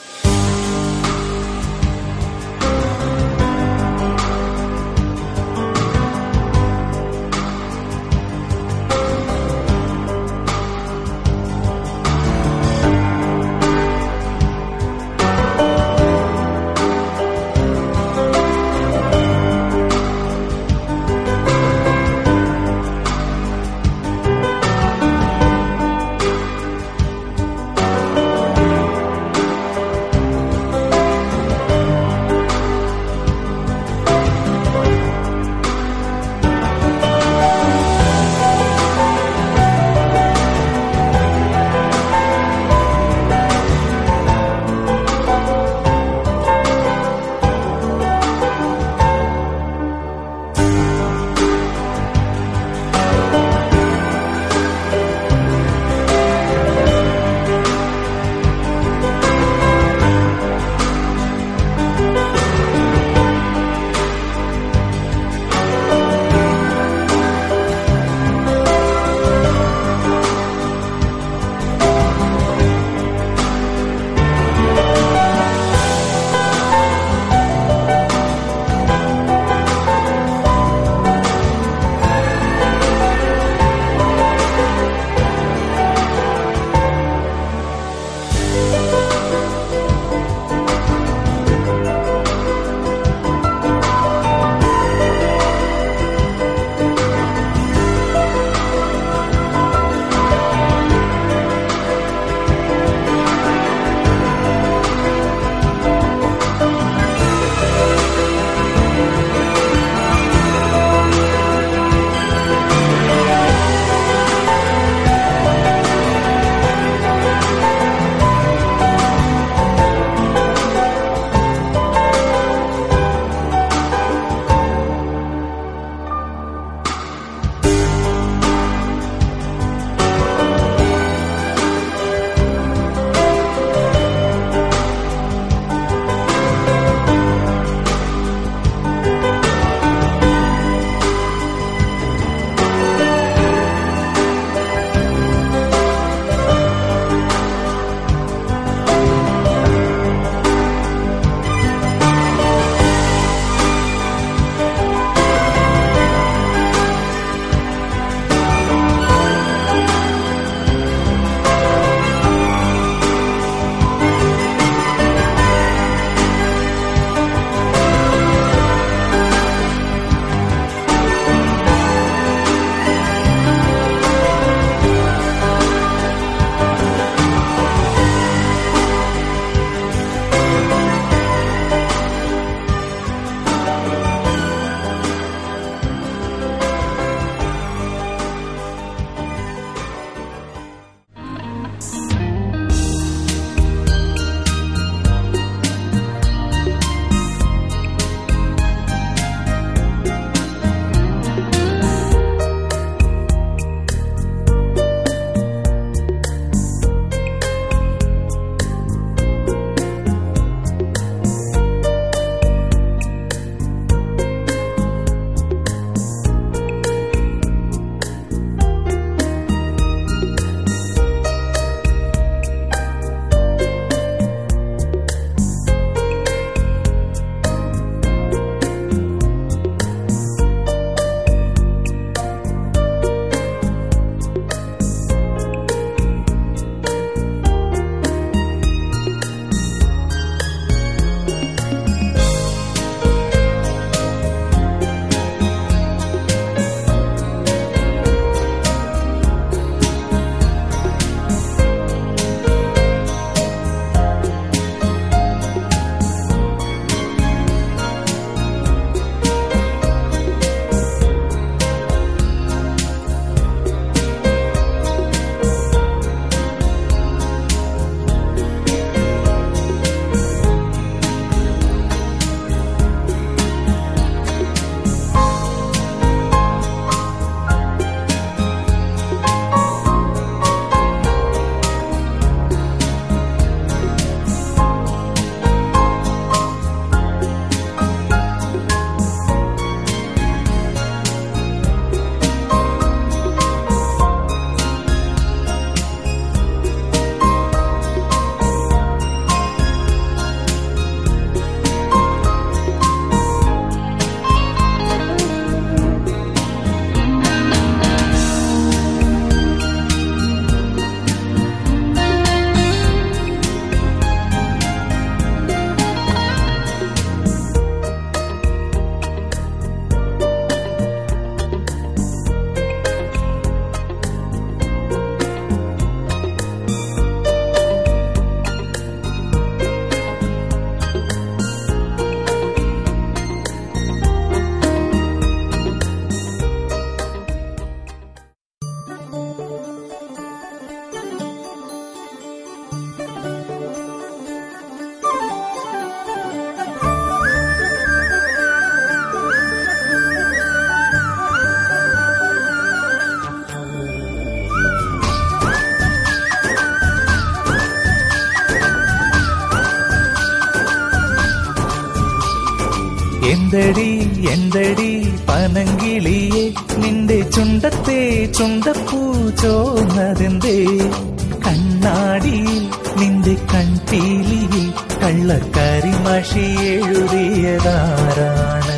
എന്തടി എന്തടി പനങ്കിളിയെ നിന്റെ ചുണ്ടത്തെ ചുണ്ടപ്പൂ ചോന്നതെന്തേ കണ്ണാടിയിൽ നിന്റെ കൺപീലിയിൽ കള്ളക്കരിമഷി എഴുതിയതാരാണ്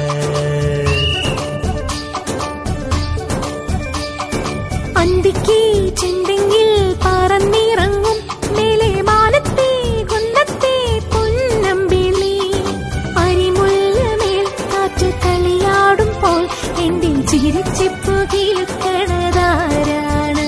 അന്തിക്ക് ചെന്തെങ്കിൽ പറന്നിറങ്ങും മേലെ മാനത്തെ കുന്നത്തെ പൊന്നമ്പിളി അരിമുല്ലമേൽ കാറ്റ് കളിയാടുമ്പോൾ എന്റെ ചിരിച്ചിപ്പു കിലുക്കണതാരാണ്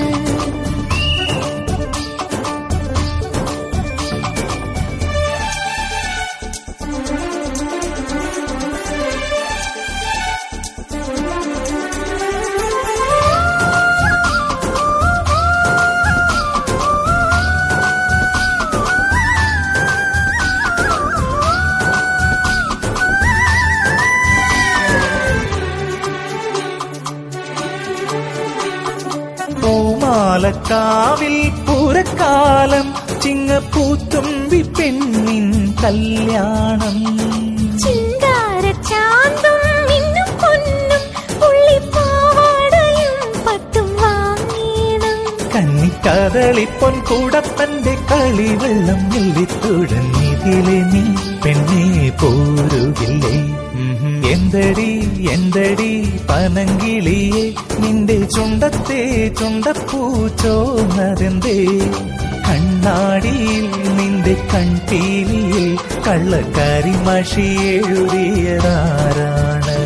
പൂമാലക്കാവിൽ പൂരക്കാലം ചിങ്ങപ്പൂത്തുമ്പി പെണ്ണിൻ കല്യാണം ചിങ്കാരച്ചാന്തും മിന്നും പൊന്നും പുള്ളിപ്പാവാടയും പട്ടും വാങ്ങീണം കണ്ണിക്കതളിപ്പൊൻ കൂടത്തന്റെ കളിവെള്ളം തുഴഞ്ഞിതിലെ നീ പെണ്ണെ പോരുകില്ലേ ഉഹും. എന്തടി എന്തടി പനങ്കിളിയെ നിന്റെ ചുണ്ടത്തെ ചുണ്ടപ്പൂ ചോന്നതെന്തേ കണ്ണാടിയിൽ നിന്റെ കൺപീലിയിൽ കള്ളക്കരിമഷി എഴുതിയതാരാണ്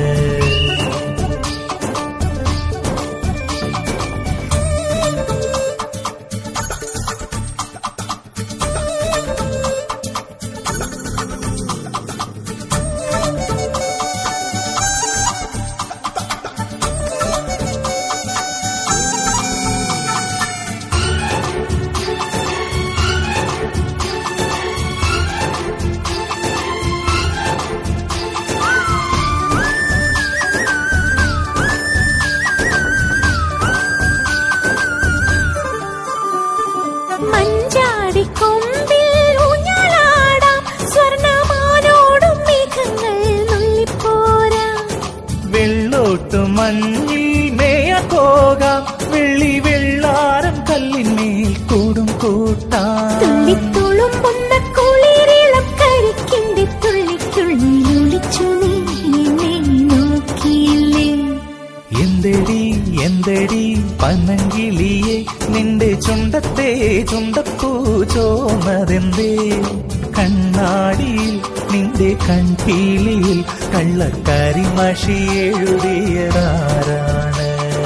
മഞ്ചാടിക്കൊമ്പിൽ ഊഞ്ഞാലാടാം സ്വർണമാനോടും മേഘങ്ങൾ നുള്ളിപ്പോരാം വെള്ളോട്ട് മഞ്ഞിൽ മേയ പോകാം വെള്ളി വെള്ളാരം കല്ലിന്മേൽ കൂടും കൂട്ടാം തുള്ളിത്തുളുമ്പുന്ന കുളിരിളം കരിക്കിന്റെ തുള്ളിക്കുള്ളിൽ ഒളിച്ചു നീ എന്നെ നോക്കിയില്ലേ എന്തടി എന്തടി പനങ്കിളിയെ നിന്റെ ചുണ്ടത്തെ ചുണ്ടപ്പൂ ചോന്നതെന്തേ കണ്ണാടിയിൽ നിന്റെ കൺപീലിയിൽ കള്ളക്കരിമഷി എഴുതിയതാരാണ്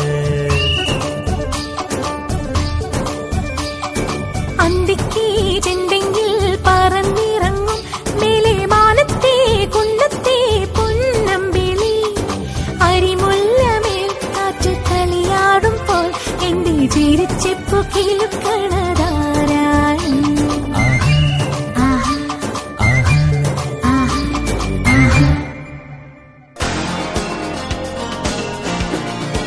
അന്തിക്ക് ചെന്തെങ്കിൽ പറന്നിറങ്ങും മേലെ മാനത്തെ കുന്നത്തെ പൊന്നമ്പിളി അരിമുല്ലമേൽ കാറ്റ് കളിയാടുമ്പോൾ എന്റെ ചിരിച്ചെപ്പു കിലുക്കണതാരാണ് ആഹാ ആഹാ ആഹാ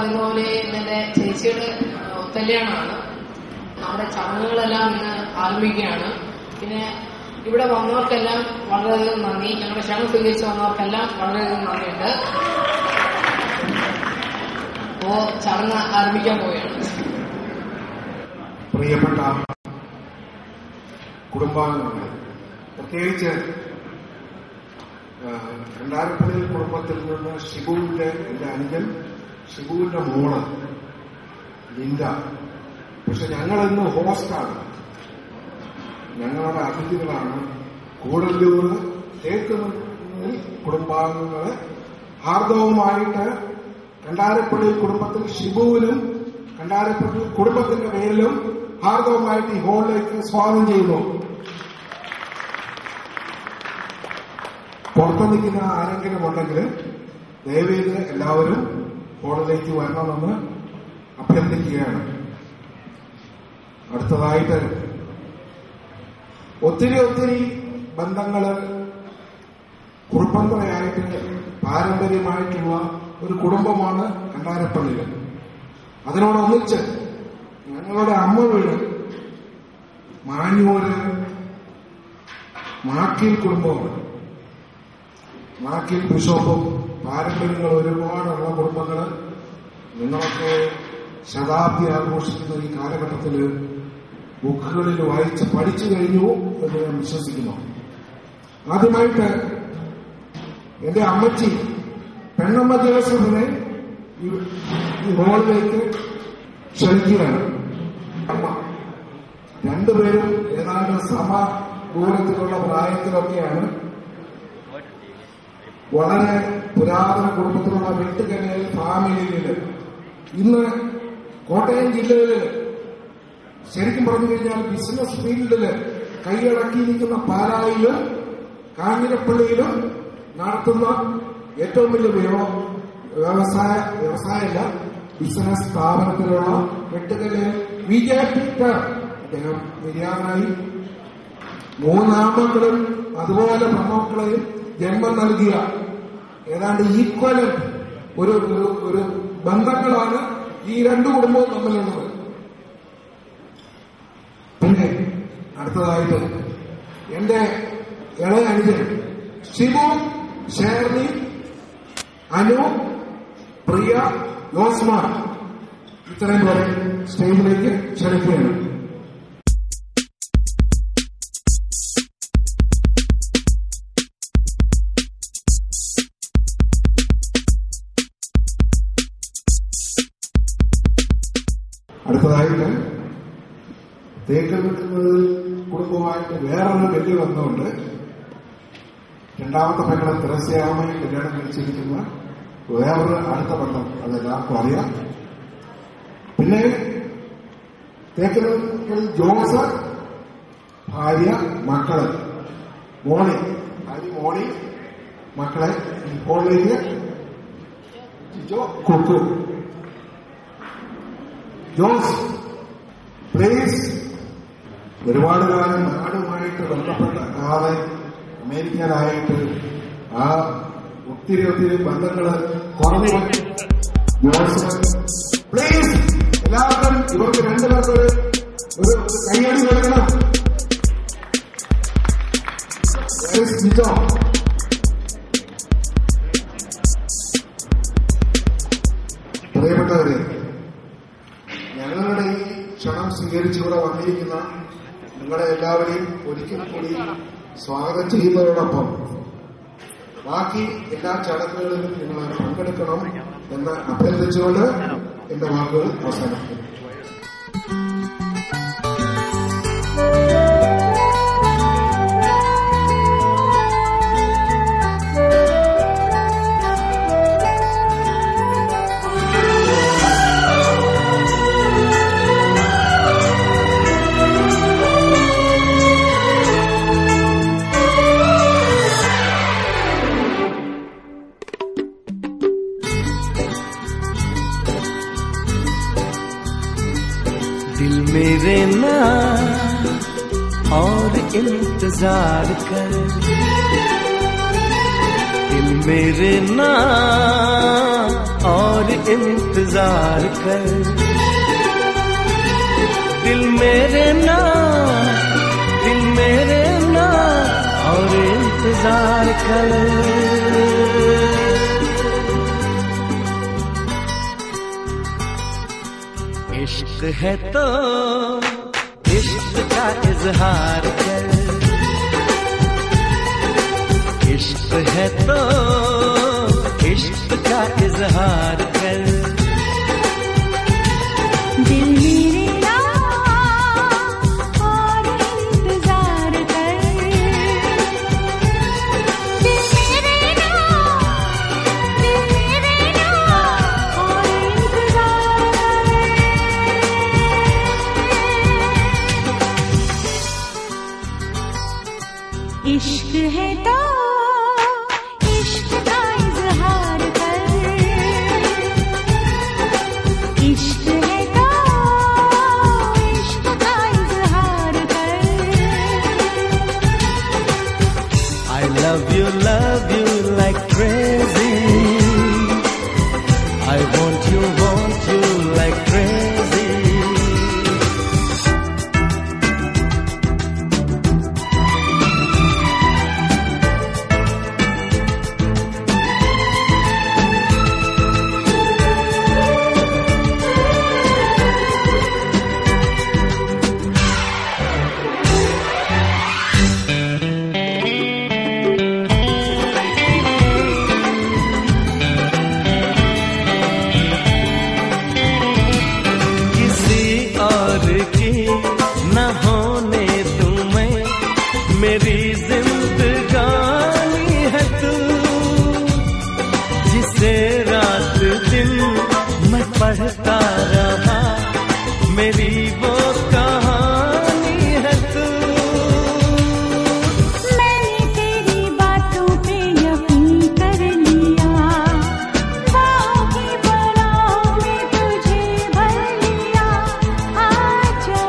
പറയുന്ന പോലെ എന്റെ ചേച്ചിയുടെ ആ, കല്യാണമാണ് നമ്മുടെ ചടങ്ങുകളെല്ലാം ഇന്ന് ആരംഭിക്കുകയാണ് പിന്നെ ഇവിടെ വന്നവർക്കെല്ലാം വളരെയധികം നന്ദി ഞങ്ങളുടെ ക്ഷണം സ്വീകരിച്ച് വന്നവർക്കെല്ലാം വളരെയധികം നന്ദിയുണ്ട് അപ്പോ ചടങ്ങ് ആരംഭിക്കാൻ പോവുകയാണ് പ്രിയപ്പെട്ട കുടുംബാംഗങ്ങൾ പ്രത്യേകിച്ച് ആ, കണ്ടാരപ്പള്ളി കുടുംബത്തിൽ നിന്ന് ഷിബുവിന്റെ എന്റെ അനുജൻ ഷിബുവിന്റെ മോള് ലിൻഡ പക്ഷെ ഞങ്ങൾ ഇന്ന് ഹോസ്റ്റാണ് ഞങ്ങളുടെ അതിഥികളാണ് കൂടല്ലൂർ തേക്ക് കുടുംബാംഗങ്ങളെ ഹാർദവുമായിട്ട് കണ്ടാരപ്പള്ളി കുടുംബത്തിൽ ഷിബുവിനും കണ്ടാരപ്പള്ളി കുടുംബത്തിന്റെ പേരിലും ഹാർദവുമായിട്ട് ഈ ഹോളിലേക്ക് സ്വാഗതം ചെയ്യുന്നു പുറത്തു നിൽക്കുന്ന ആരെങ്കിലും ഉണ്ടെങ്കിൽ ദയവേത് എല്ലാവരും ഹോളിലേക്ക് വരണമെന്ന് അഭ്യർത്ഥിക്കുകയാണ് അടുത്തതായിട്ട് ഒത്തിരി ഒത്തിരി ബന്ധങ്ങള് കുറുപ്പന്തറയായിട്ട് പാരമ്പര്യമായിട്ടുള്ള ഒരു കുടുംബമാണ് കണ്ടാരപ്പള്ളിയിൽ അതിനോടൊന്നിച്ച് ഞങ്ങളുടെ അമ്മ വീട് മാഞ്ഞൂര് മാക്കിൽ കുടുംബമാണ് മാക്കിൽ ബിഷപ്പും പാരമ്പര്യങ്ങൾ ഒരുപാടുള്ള കുടുംബങ്ങള് നിങ്ങളൊക്കെ ശതാബ്ദി ആഘോഷിക്കുന്ന ഈ കാലഘട്ടത്തിൽ ബുക്കുകളിൽ വായിച്ച് പഠിച്ചു കഴിഞ്ഞു എന്ന് ഞാൻ വിശ്വസിക്കുന്നു ആദ്യമായിട്ട് എന്റെ അമ്മച്ചി പെണ്ണമ്മ ജോസഫിനെ ഈ ഈ ഹോളിലേക്ക് ക്ഷണിക്കുകയാണ് അമ്മ രണ്ടുപേരും ഏതാണ്ട് സമ ദൂരത്തിലുള്ള പ്രായത്തിലൊക്കെയാണ് വളരെ പുരാതന കുടുംബത്തിലുള്ള വെട്ടുകരയിൽ ഫാമിലിയിൽ ഇന്ന് കോട്ടയം ജില്ലയില് ശരിക്കും പറഞ്ഞു കഴിഞ്ഞാൽ ബിസിനസ് ഫീൽഡില് കൈയടക്കിയിരിക്കുന്ന പാലായിലും കാഞ്ഞിരപ്പള്ളിയിലും നടത്തുന്ന ഏറ്റവും വലിയ വ്യവ- വ്യവസായ വ്യവസായമല്ല ബിസിനസ് സ്ഥാപനത്തിലുള്ള വെട്ടുകല്ല് വിജയ പീറ്റർ അദ്ദേഹം നിര്യാതനായി മൂന്നാമക്കളും അതുപോലെ പ്രമോക്കളെയും ജന്മം നൽകിയ ഏതാണ്ട് ഈക്വലൻ ഒരു ഒരു ഒരു ബന്ധങ്ങളാണ് ഈ രണ്ടു കുടുംബവും തമ്മിലുള്ളത് പിന്നെ അടുത്തതായിട്ട് എന്റെ ഇളയ അനുജൻ ഷിബു ഷേർണി അനു പ്രിയ യോസ്മാൻ ഇത്രയും പേരെ സ്റ്റേജിലേക്ക് ക്ഷണിക്കുകയാണ് അടുത്തതായിട്ട് തേക്കൽ നിൽക്കുന്നത് കുടുംബമായിട്ട് വേറൊരു വലിയ ബന്ധമുണ്ട് രണ്ടാമത്തെ പെങ്ങളെ തെരസ്യാമയെ കല്യാണം കഴിച്ചിരിക്കുന്ന വേറൊരു അടുത്ത ബന്ധം അത് എല്ലാവർക്കും അറിയാം പിന്നെ തേക്കൽ ജോസ് ഭാര്യ മക്കള് മോണി ഭാര്യ മോണി മക്കളെ ഇപ്പോഴേക്ക് ജിജോ കുക്കു ജോസ് പ്ലീസ് ഒരുപാട് കാലം നാടുമായിട്ട് ബന്ധപ്പെട്ട ആളെ അമേരിക്കയിലായിട്ട് ആ ഒത്തിരി ഒത്തിരി ബന്ധങ്ങള് കുറഞ്ഞു പോയി. ജോസ് പ്ലീസ് എല്ലാവർക്കും ഇവർക്ക് രണ്ടുപേർക്ക് ഒരു ഒരു ഒരു കൈയടി കൊടുക്കണം Where is ജിജോ പ്രിയപ്പെട്ടവരെ ഞങ്ങളുടെ ഈ ക്ഷണം സ്വീകരിച്ച് ഇവിടെ വന്നിരിക്കുന്ന നിങ്ങളെ എല്ലാവരെയും ഒരിക്കൽ കൂടി സ്വാഗതം ചെയ്യുന്നതോടൊപ്പം ബാക്കി എല്ലാ ചടങ്ങുകളിലും നിങ്ങൾ പങ്കെടുക്കണം എന്ന് അഭ്യർത്ഥിച്ചുകൊണ്ട് എന്റെ വാക്കുകൾ അവസാനിക്കുന്നു दिल मेरे ना और इंतजार कर दिल मेरे नाम और इंतजार कर दिल मेरे नाम दिल मेरे नाम और इंतजार कर इश्क है तो इश्क का इजहार कर इश्क है तो इश्क का इजहार कर दिल मेरे नाम और इंतजार कर दिल मेरे नाम दिल मेरे नाम और इंतजार कर इश्क है तो इश्क का इजहार कर इश्क है तो इश्क का इजहार कर I love you, love you like crazy. I want you, want you like crazy. किसी और की न होने तुम्हें मेरी जिंदगानी है तू जिसे रात दिन मैं पढ़ता रहा मेरी वो कहानी है तू मैंने तेरी बातों पे यकीन कर लिया बाहों की बड़ाओं में तुझे भर लिया आजा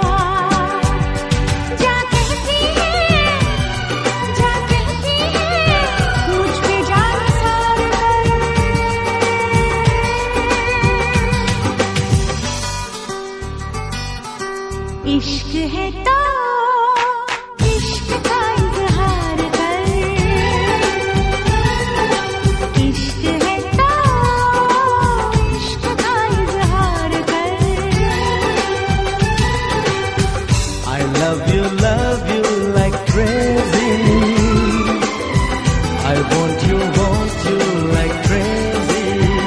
जा कहती है जा कहती है मुझ पे जान सार कर इश्क है तो इश्क का इजहार कर इश्क है तो इश्क का इजहार कर I love you, love you like crazy. I want you, want you like crazy.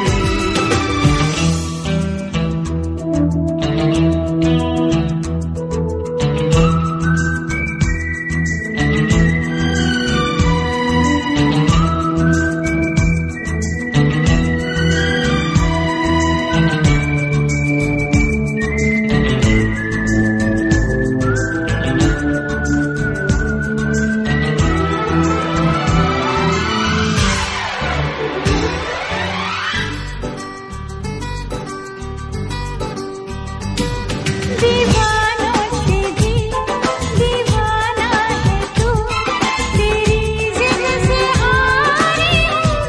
दीवानों से भी दीवाना है तू तेरी जिद से हारी हूँ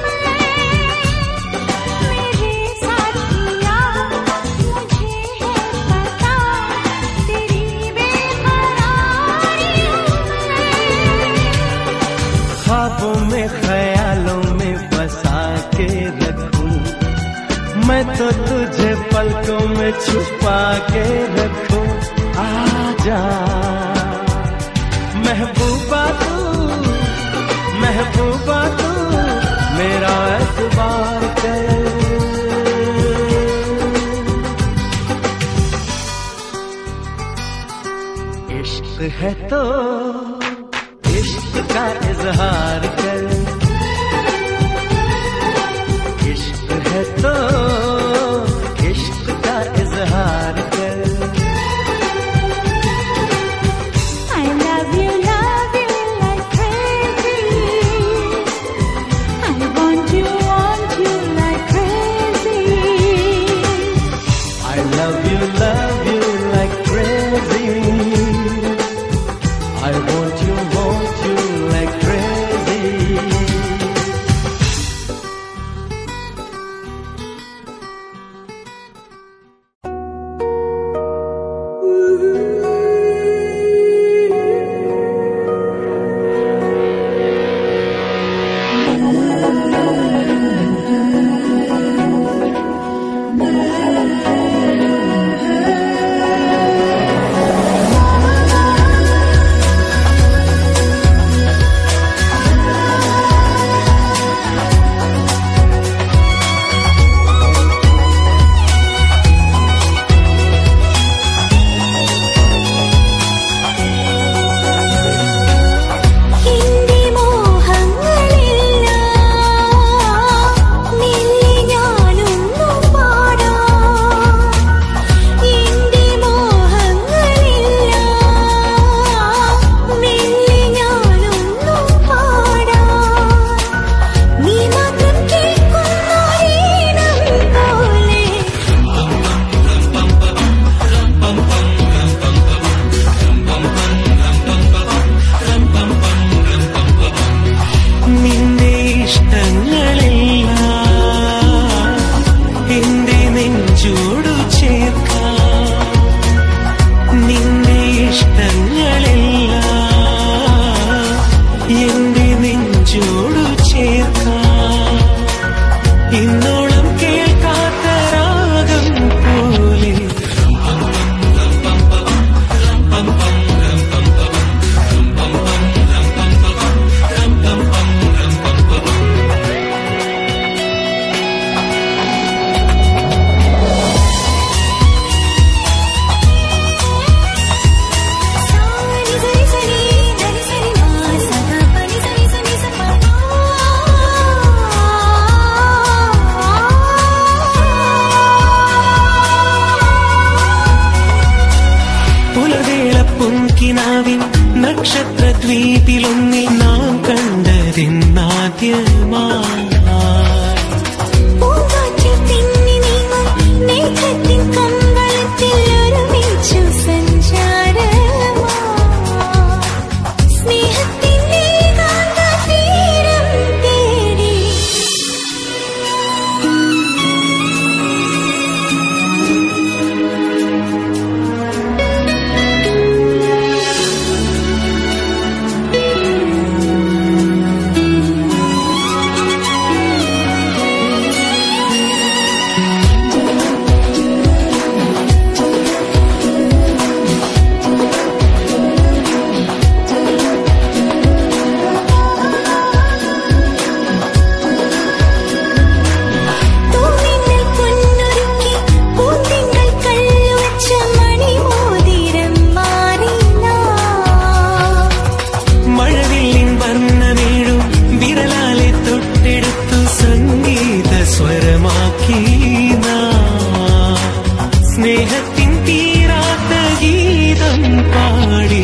मैं मेरे साथिया मुझे है पता तेरी बेकरारी हूँ मैं ख्वाबों में ख्यालों में बसा के रखूं मैं तो तुझे पलकों में छुपा के रखूं आजा महबूबा तू महबूबा तू मेरा एतबार कर इश्क है तो इश्क का इजहार कर इश्क है तो इश्क का इजहार कर I love you, love you like crazy. I want you, want you like crazy. I love you, love you like crazy. I want you, want you like crazy. കിനാവിൻ നക്ഷത്രദ്വീപിലൊന്നിൽ നാം കണ്ടതിന്നാദ്യമായി പൂങ്കാറ്റിൽ തിങ്ങി നീങ്ങും മേഘത്തിൻ കമ്പളത്തിൽ ഒരുമിച്ചു സഞ്ചാരമായി. സ്നേഹത്തിൻ ഏകാന്ത തീരം തേടി തൂമിന്നൽ പൊന്നൊരുക്കി പൂത്തിങ്കൾ കല്ലുവച്ച മണിമോതിരം മാറി നാം. മഴവില്ലിൻ വർണ്ണമേഴും വിരലാലെ തൊട്ടെടുത്തു സംഗീത സ്വരമാക്കി നാം. സ്നേഹത്തിൻ തീരാത്ത ഗീതം പാടി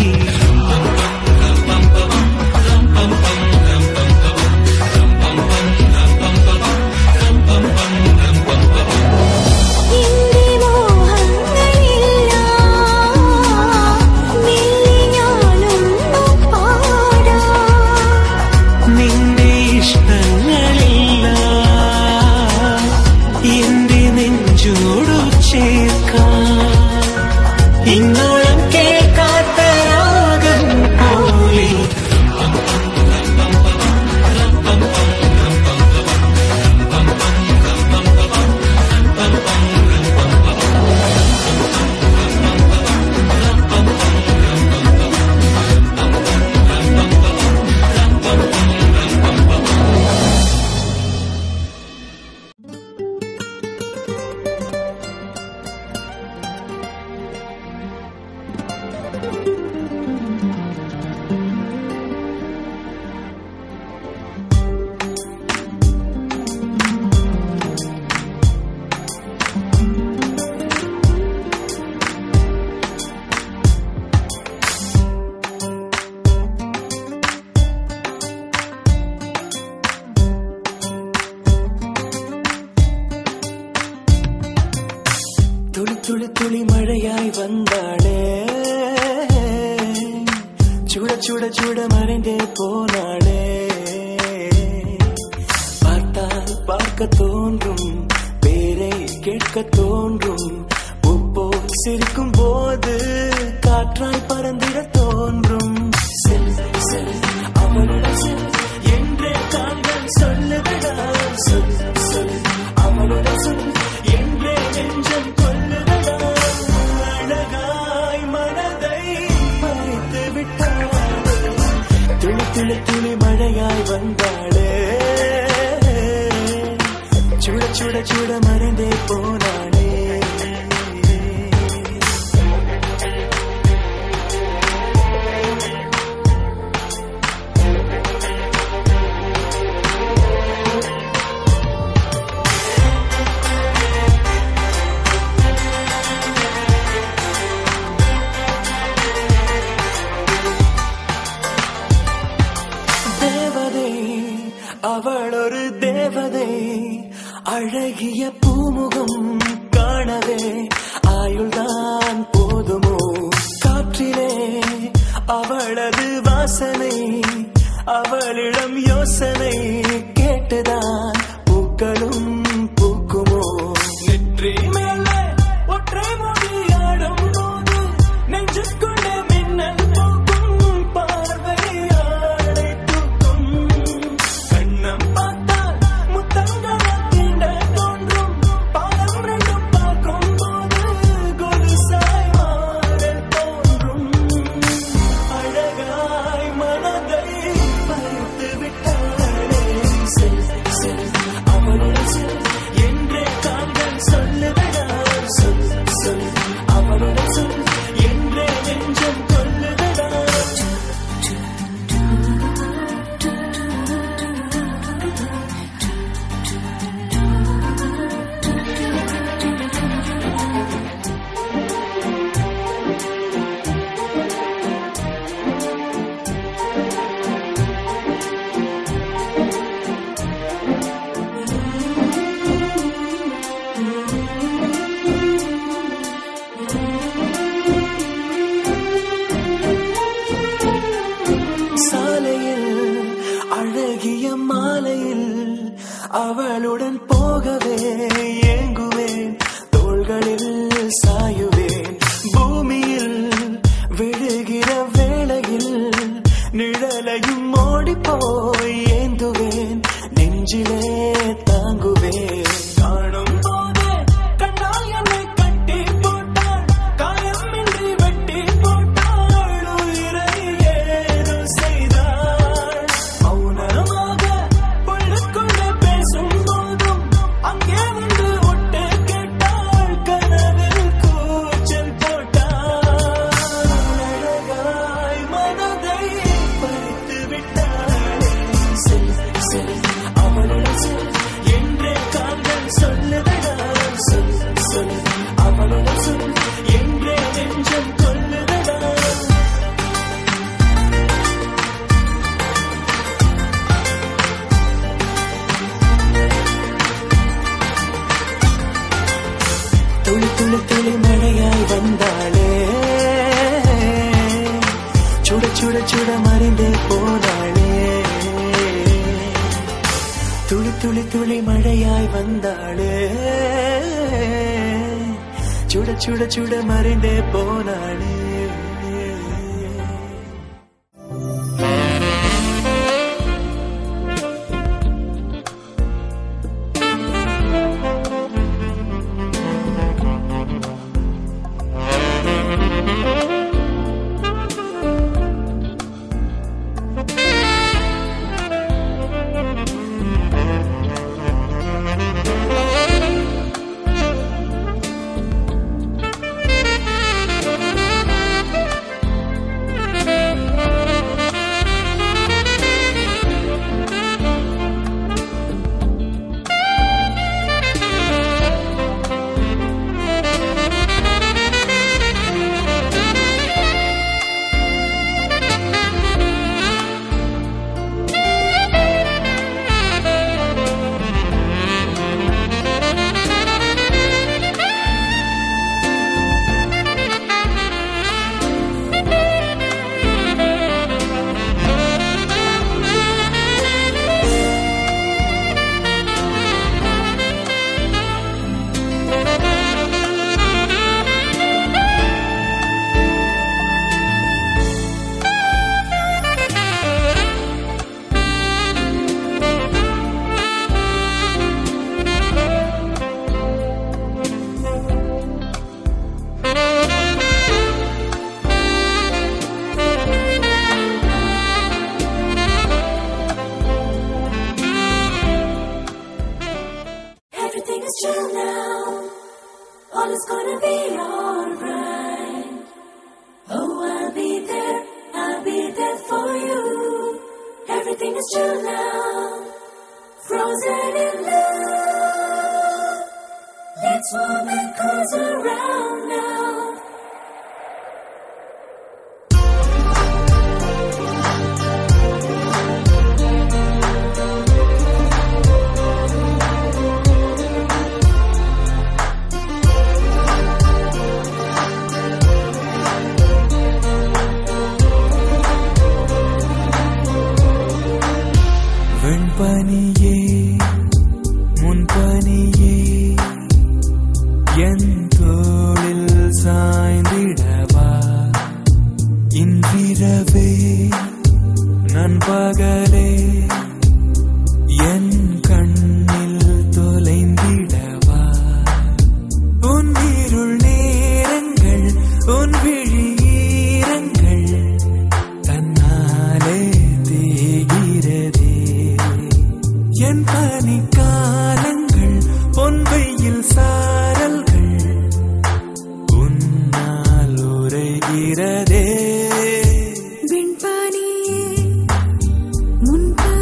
എന്റെ മോഹങ്ങളെല്ലാം മെല്ലെ ഞാനൊന്നു പാടാം നിന്റെ ഇഷ്ടങ്ങളില്ല എന്റെ നെഞ്ചോടു ചേർക്കാം ഇന്നോളം കേൾക്കാത്ത രാഗം പോലെ തുളി തുളി തുളി മഴയായി വന്നാളേ ചുട ചുട ചുട മறைந்தே போனாளே பார்த்தால் பார்க்க தோன்றும் பேரை கேட்க தோன்றும் உப்போ சிரிக்கும் போது காற்றாய் பறந்திட தோன்றும் செல் செல் அவளுடன் செல் என்றே கால்கள் சொல்லுதடா சொல் சொல் அவளுடன் சொல் என்றே நெஞ்சம் கொல்லுதடா அழகாய் மனதை பறித்து விட்டாளே துளி துளி துளி மழையாய் வந்தாளே சுட சுட சுட மறைந்தே போனாளே தேவதை அவள் ஒரு தேவதை அழகிய பூமுகம் காணவே ஆயுள்தான் போதுமோ காற்றிலே அவளது வாசனை அவளிடம் யோசனை கேட்டுதான் பூக்களும் பூக்குமோ நெற்றி மேலே ஒற்றை மொழியாடும் போது நெஞ்சுக்குள்ளே மின்னல் போக்கும் பார்வையாடை தூக்கும் கண்ணம் பார்த்தால் முத்தங்களை தீண்ட தோன்றும் பாதம் ரெண்டும் பார்க்கும் போது கொலுசாய் மாற தோன்றும் அழகாய் மனதை பறித்து விட்டாளே செல் செல் அவளுடன் செல் அவளுடன் போகவே ஏங்குவேன் தோள்களில் சாயுவேன் பூமியில் விழுகிற வேளையில் நிழலையும் ஓடிப்போய் ஏந்துவேன் நெஞ்சிலே தாங்குவேன் காணும் போதே கண்ணால் என்னை கட்டி போட்டாள் காயமின்றி வெட்டி போட்டாள் உயிரை ஏதோ செய்தாள் மௌனமாக உள்ளுக்குள்ளே பேசும் போதும் அங்கே வந்து ஒட்டு கேட்டாள் கனவில் கூச்சல் போட்டாள் அழகாய் மனதை பறித்து விட்டாள் செல் செல் அவளுடன் செல் என்றே கால்கள் சொல்லுதடா சொல் சொல் அவளுடன் சொல் என்றே நெஞ்சம் கொல்லுதடா துளி துளி துளி மழையாய் வந்தாளே சுட சுட சுட மறைந்தே போனாளே துளி துளி துளி மழையாய் வந்தாளே சுட சுட சுட மறைந்தே போனாளே Everything is chill now. All is gonna be alright. Oh, I'll be there. I'll be there for you. Everything is chill now. Frozen in love. Let's warm and cozy around now. வெண்பனியே முன்பனியே என் தோளில் சாய்ந்திடவா இன்றிரவே நண்பகலே என் கண்ணில் தொலைந்திடவா உன் இருள் நேரங்கள் உன் விழியீரங்கள் தன்னாலே தேகிறதே என் பனிக்காலங்கள் பொன் வெயில் சாரல்கள் உன்னால் உரைகிறதே விண்பனியே முன்பனியே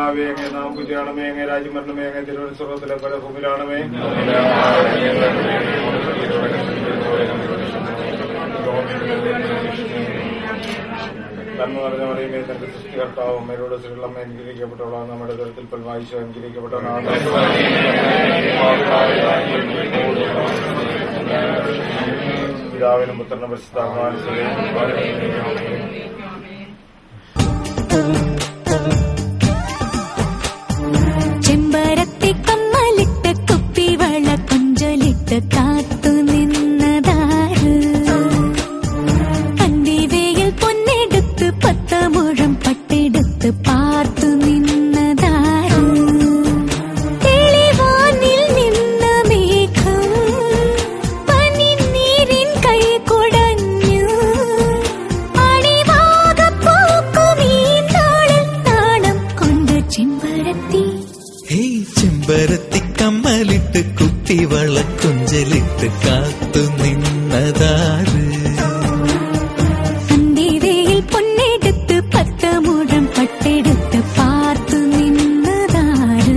പിതാവേ അങ്ങേ നാം കുറ്റിയാണമേ അങ്ങേ രാജ്യം വരണമേ അങ്ങേ തിരുവനന്തപുരത്തിലെ പല ഭൂമിയിലാണമേ നന്മ പറഞ്ഞ പറയുമേ തന്റെ സൃഷ്ടികർത്താവും അമ്മയോട് ശ്രീളമ്മ അനുഗ്രഹിക്കപ്പെട്ടവളാണ് നമ്മുടെ തരത്തിൽ പൽവായിച്ചു അനുഗ്രഹിക്കപ്പെട്ടവനാണ് പിതാവിനും പുത്രനും ചെമ്പരത്തി കമ്മലിട്ട് കുപ്പിവള കൊഞ്ചലിട്ട് കാത്തു നിന്നതാര് അന്തിവേയിൽ പൊന്നെടുത്ത് പത്ത് മുഴം പട്ടെടുത്ത് പാർത്തു നിന്നതാര് തെളിവാനിൽ നിന്ന മേഘം പനിനീരിൻ കൈ കുടഞ്ഞു അടിവാകപ്പൂക്കും ഈ നാളിൽ നാണം കൊണ്ട് ചെമ്പരത്തി ഹേയ് ചെമ്പരത്തി കമ്മലിട്ട് കുത്തിവള കുഞ്ചലിട്ട് കാത്തു നിന്നതാറ് അന്തിവേയിൽ പൊന്നെടുത്ത് പത്ത് മുഴം പട്ടെടുത്ത് പാർത്തു നിന്നതാര്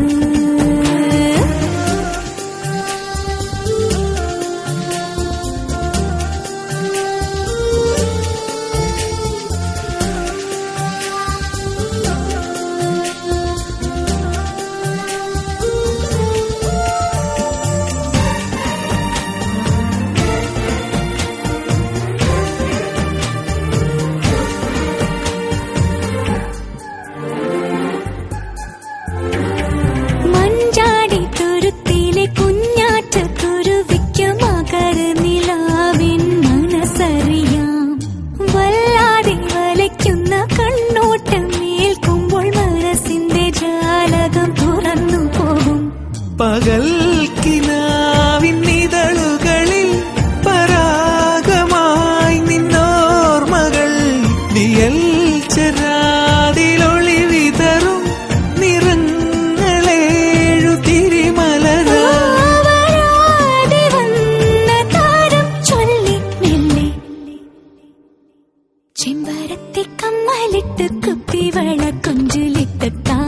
മഞ്ചാടി തുരുത്തിലെ കുഞ്ഞാറ്റ കുരുവിക്ക് മകര നിലാവിൻ മനസ്സറിയാം വല്ലാതെ വലയ്ക്കുന്ന കണ്ണോട്ടം ഏൽക്കുമ്പോൾ മനസ്സിന്റെ ജാലകം തുറന്നു പോകും പകൽ കിനാവിൻ നിതളുകളിൽ പരാഗമായി നിന്നോർമകൾ വിയൽ ചെരാതിലൊളി വിതറും നിറങ്ങളേഴു തിരിമലരാ വരാതെ വന്ന താരം ചൊല്ലി മെല്ലെ ചെമ്പരത്തി കമ്മലിട്ട് കുപ്പിവള കൊഞ്ചിലിട്ട് കാ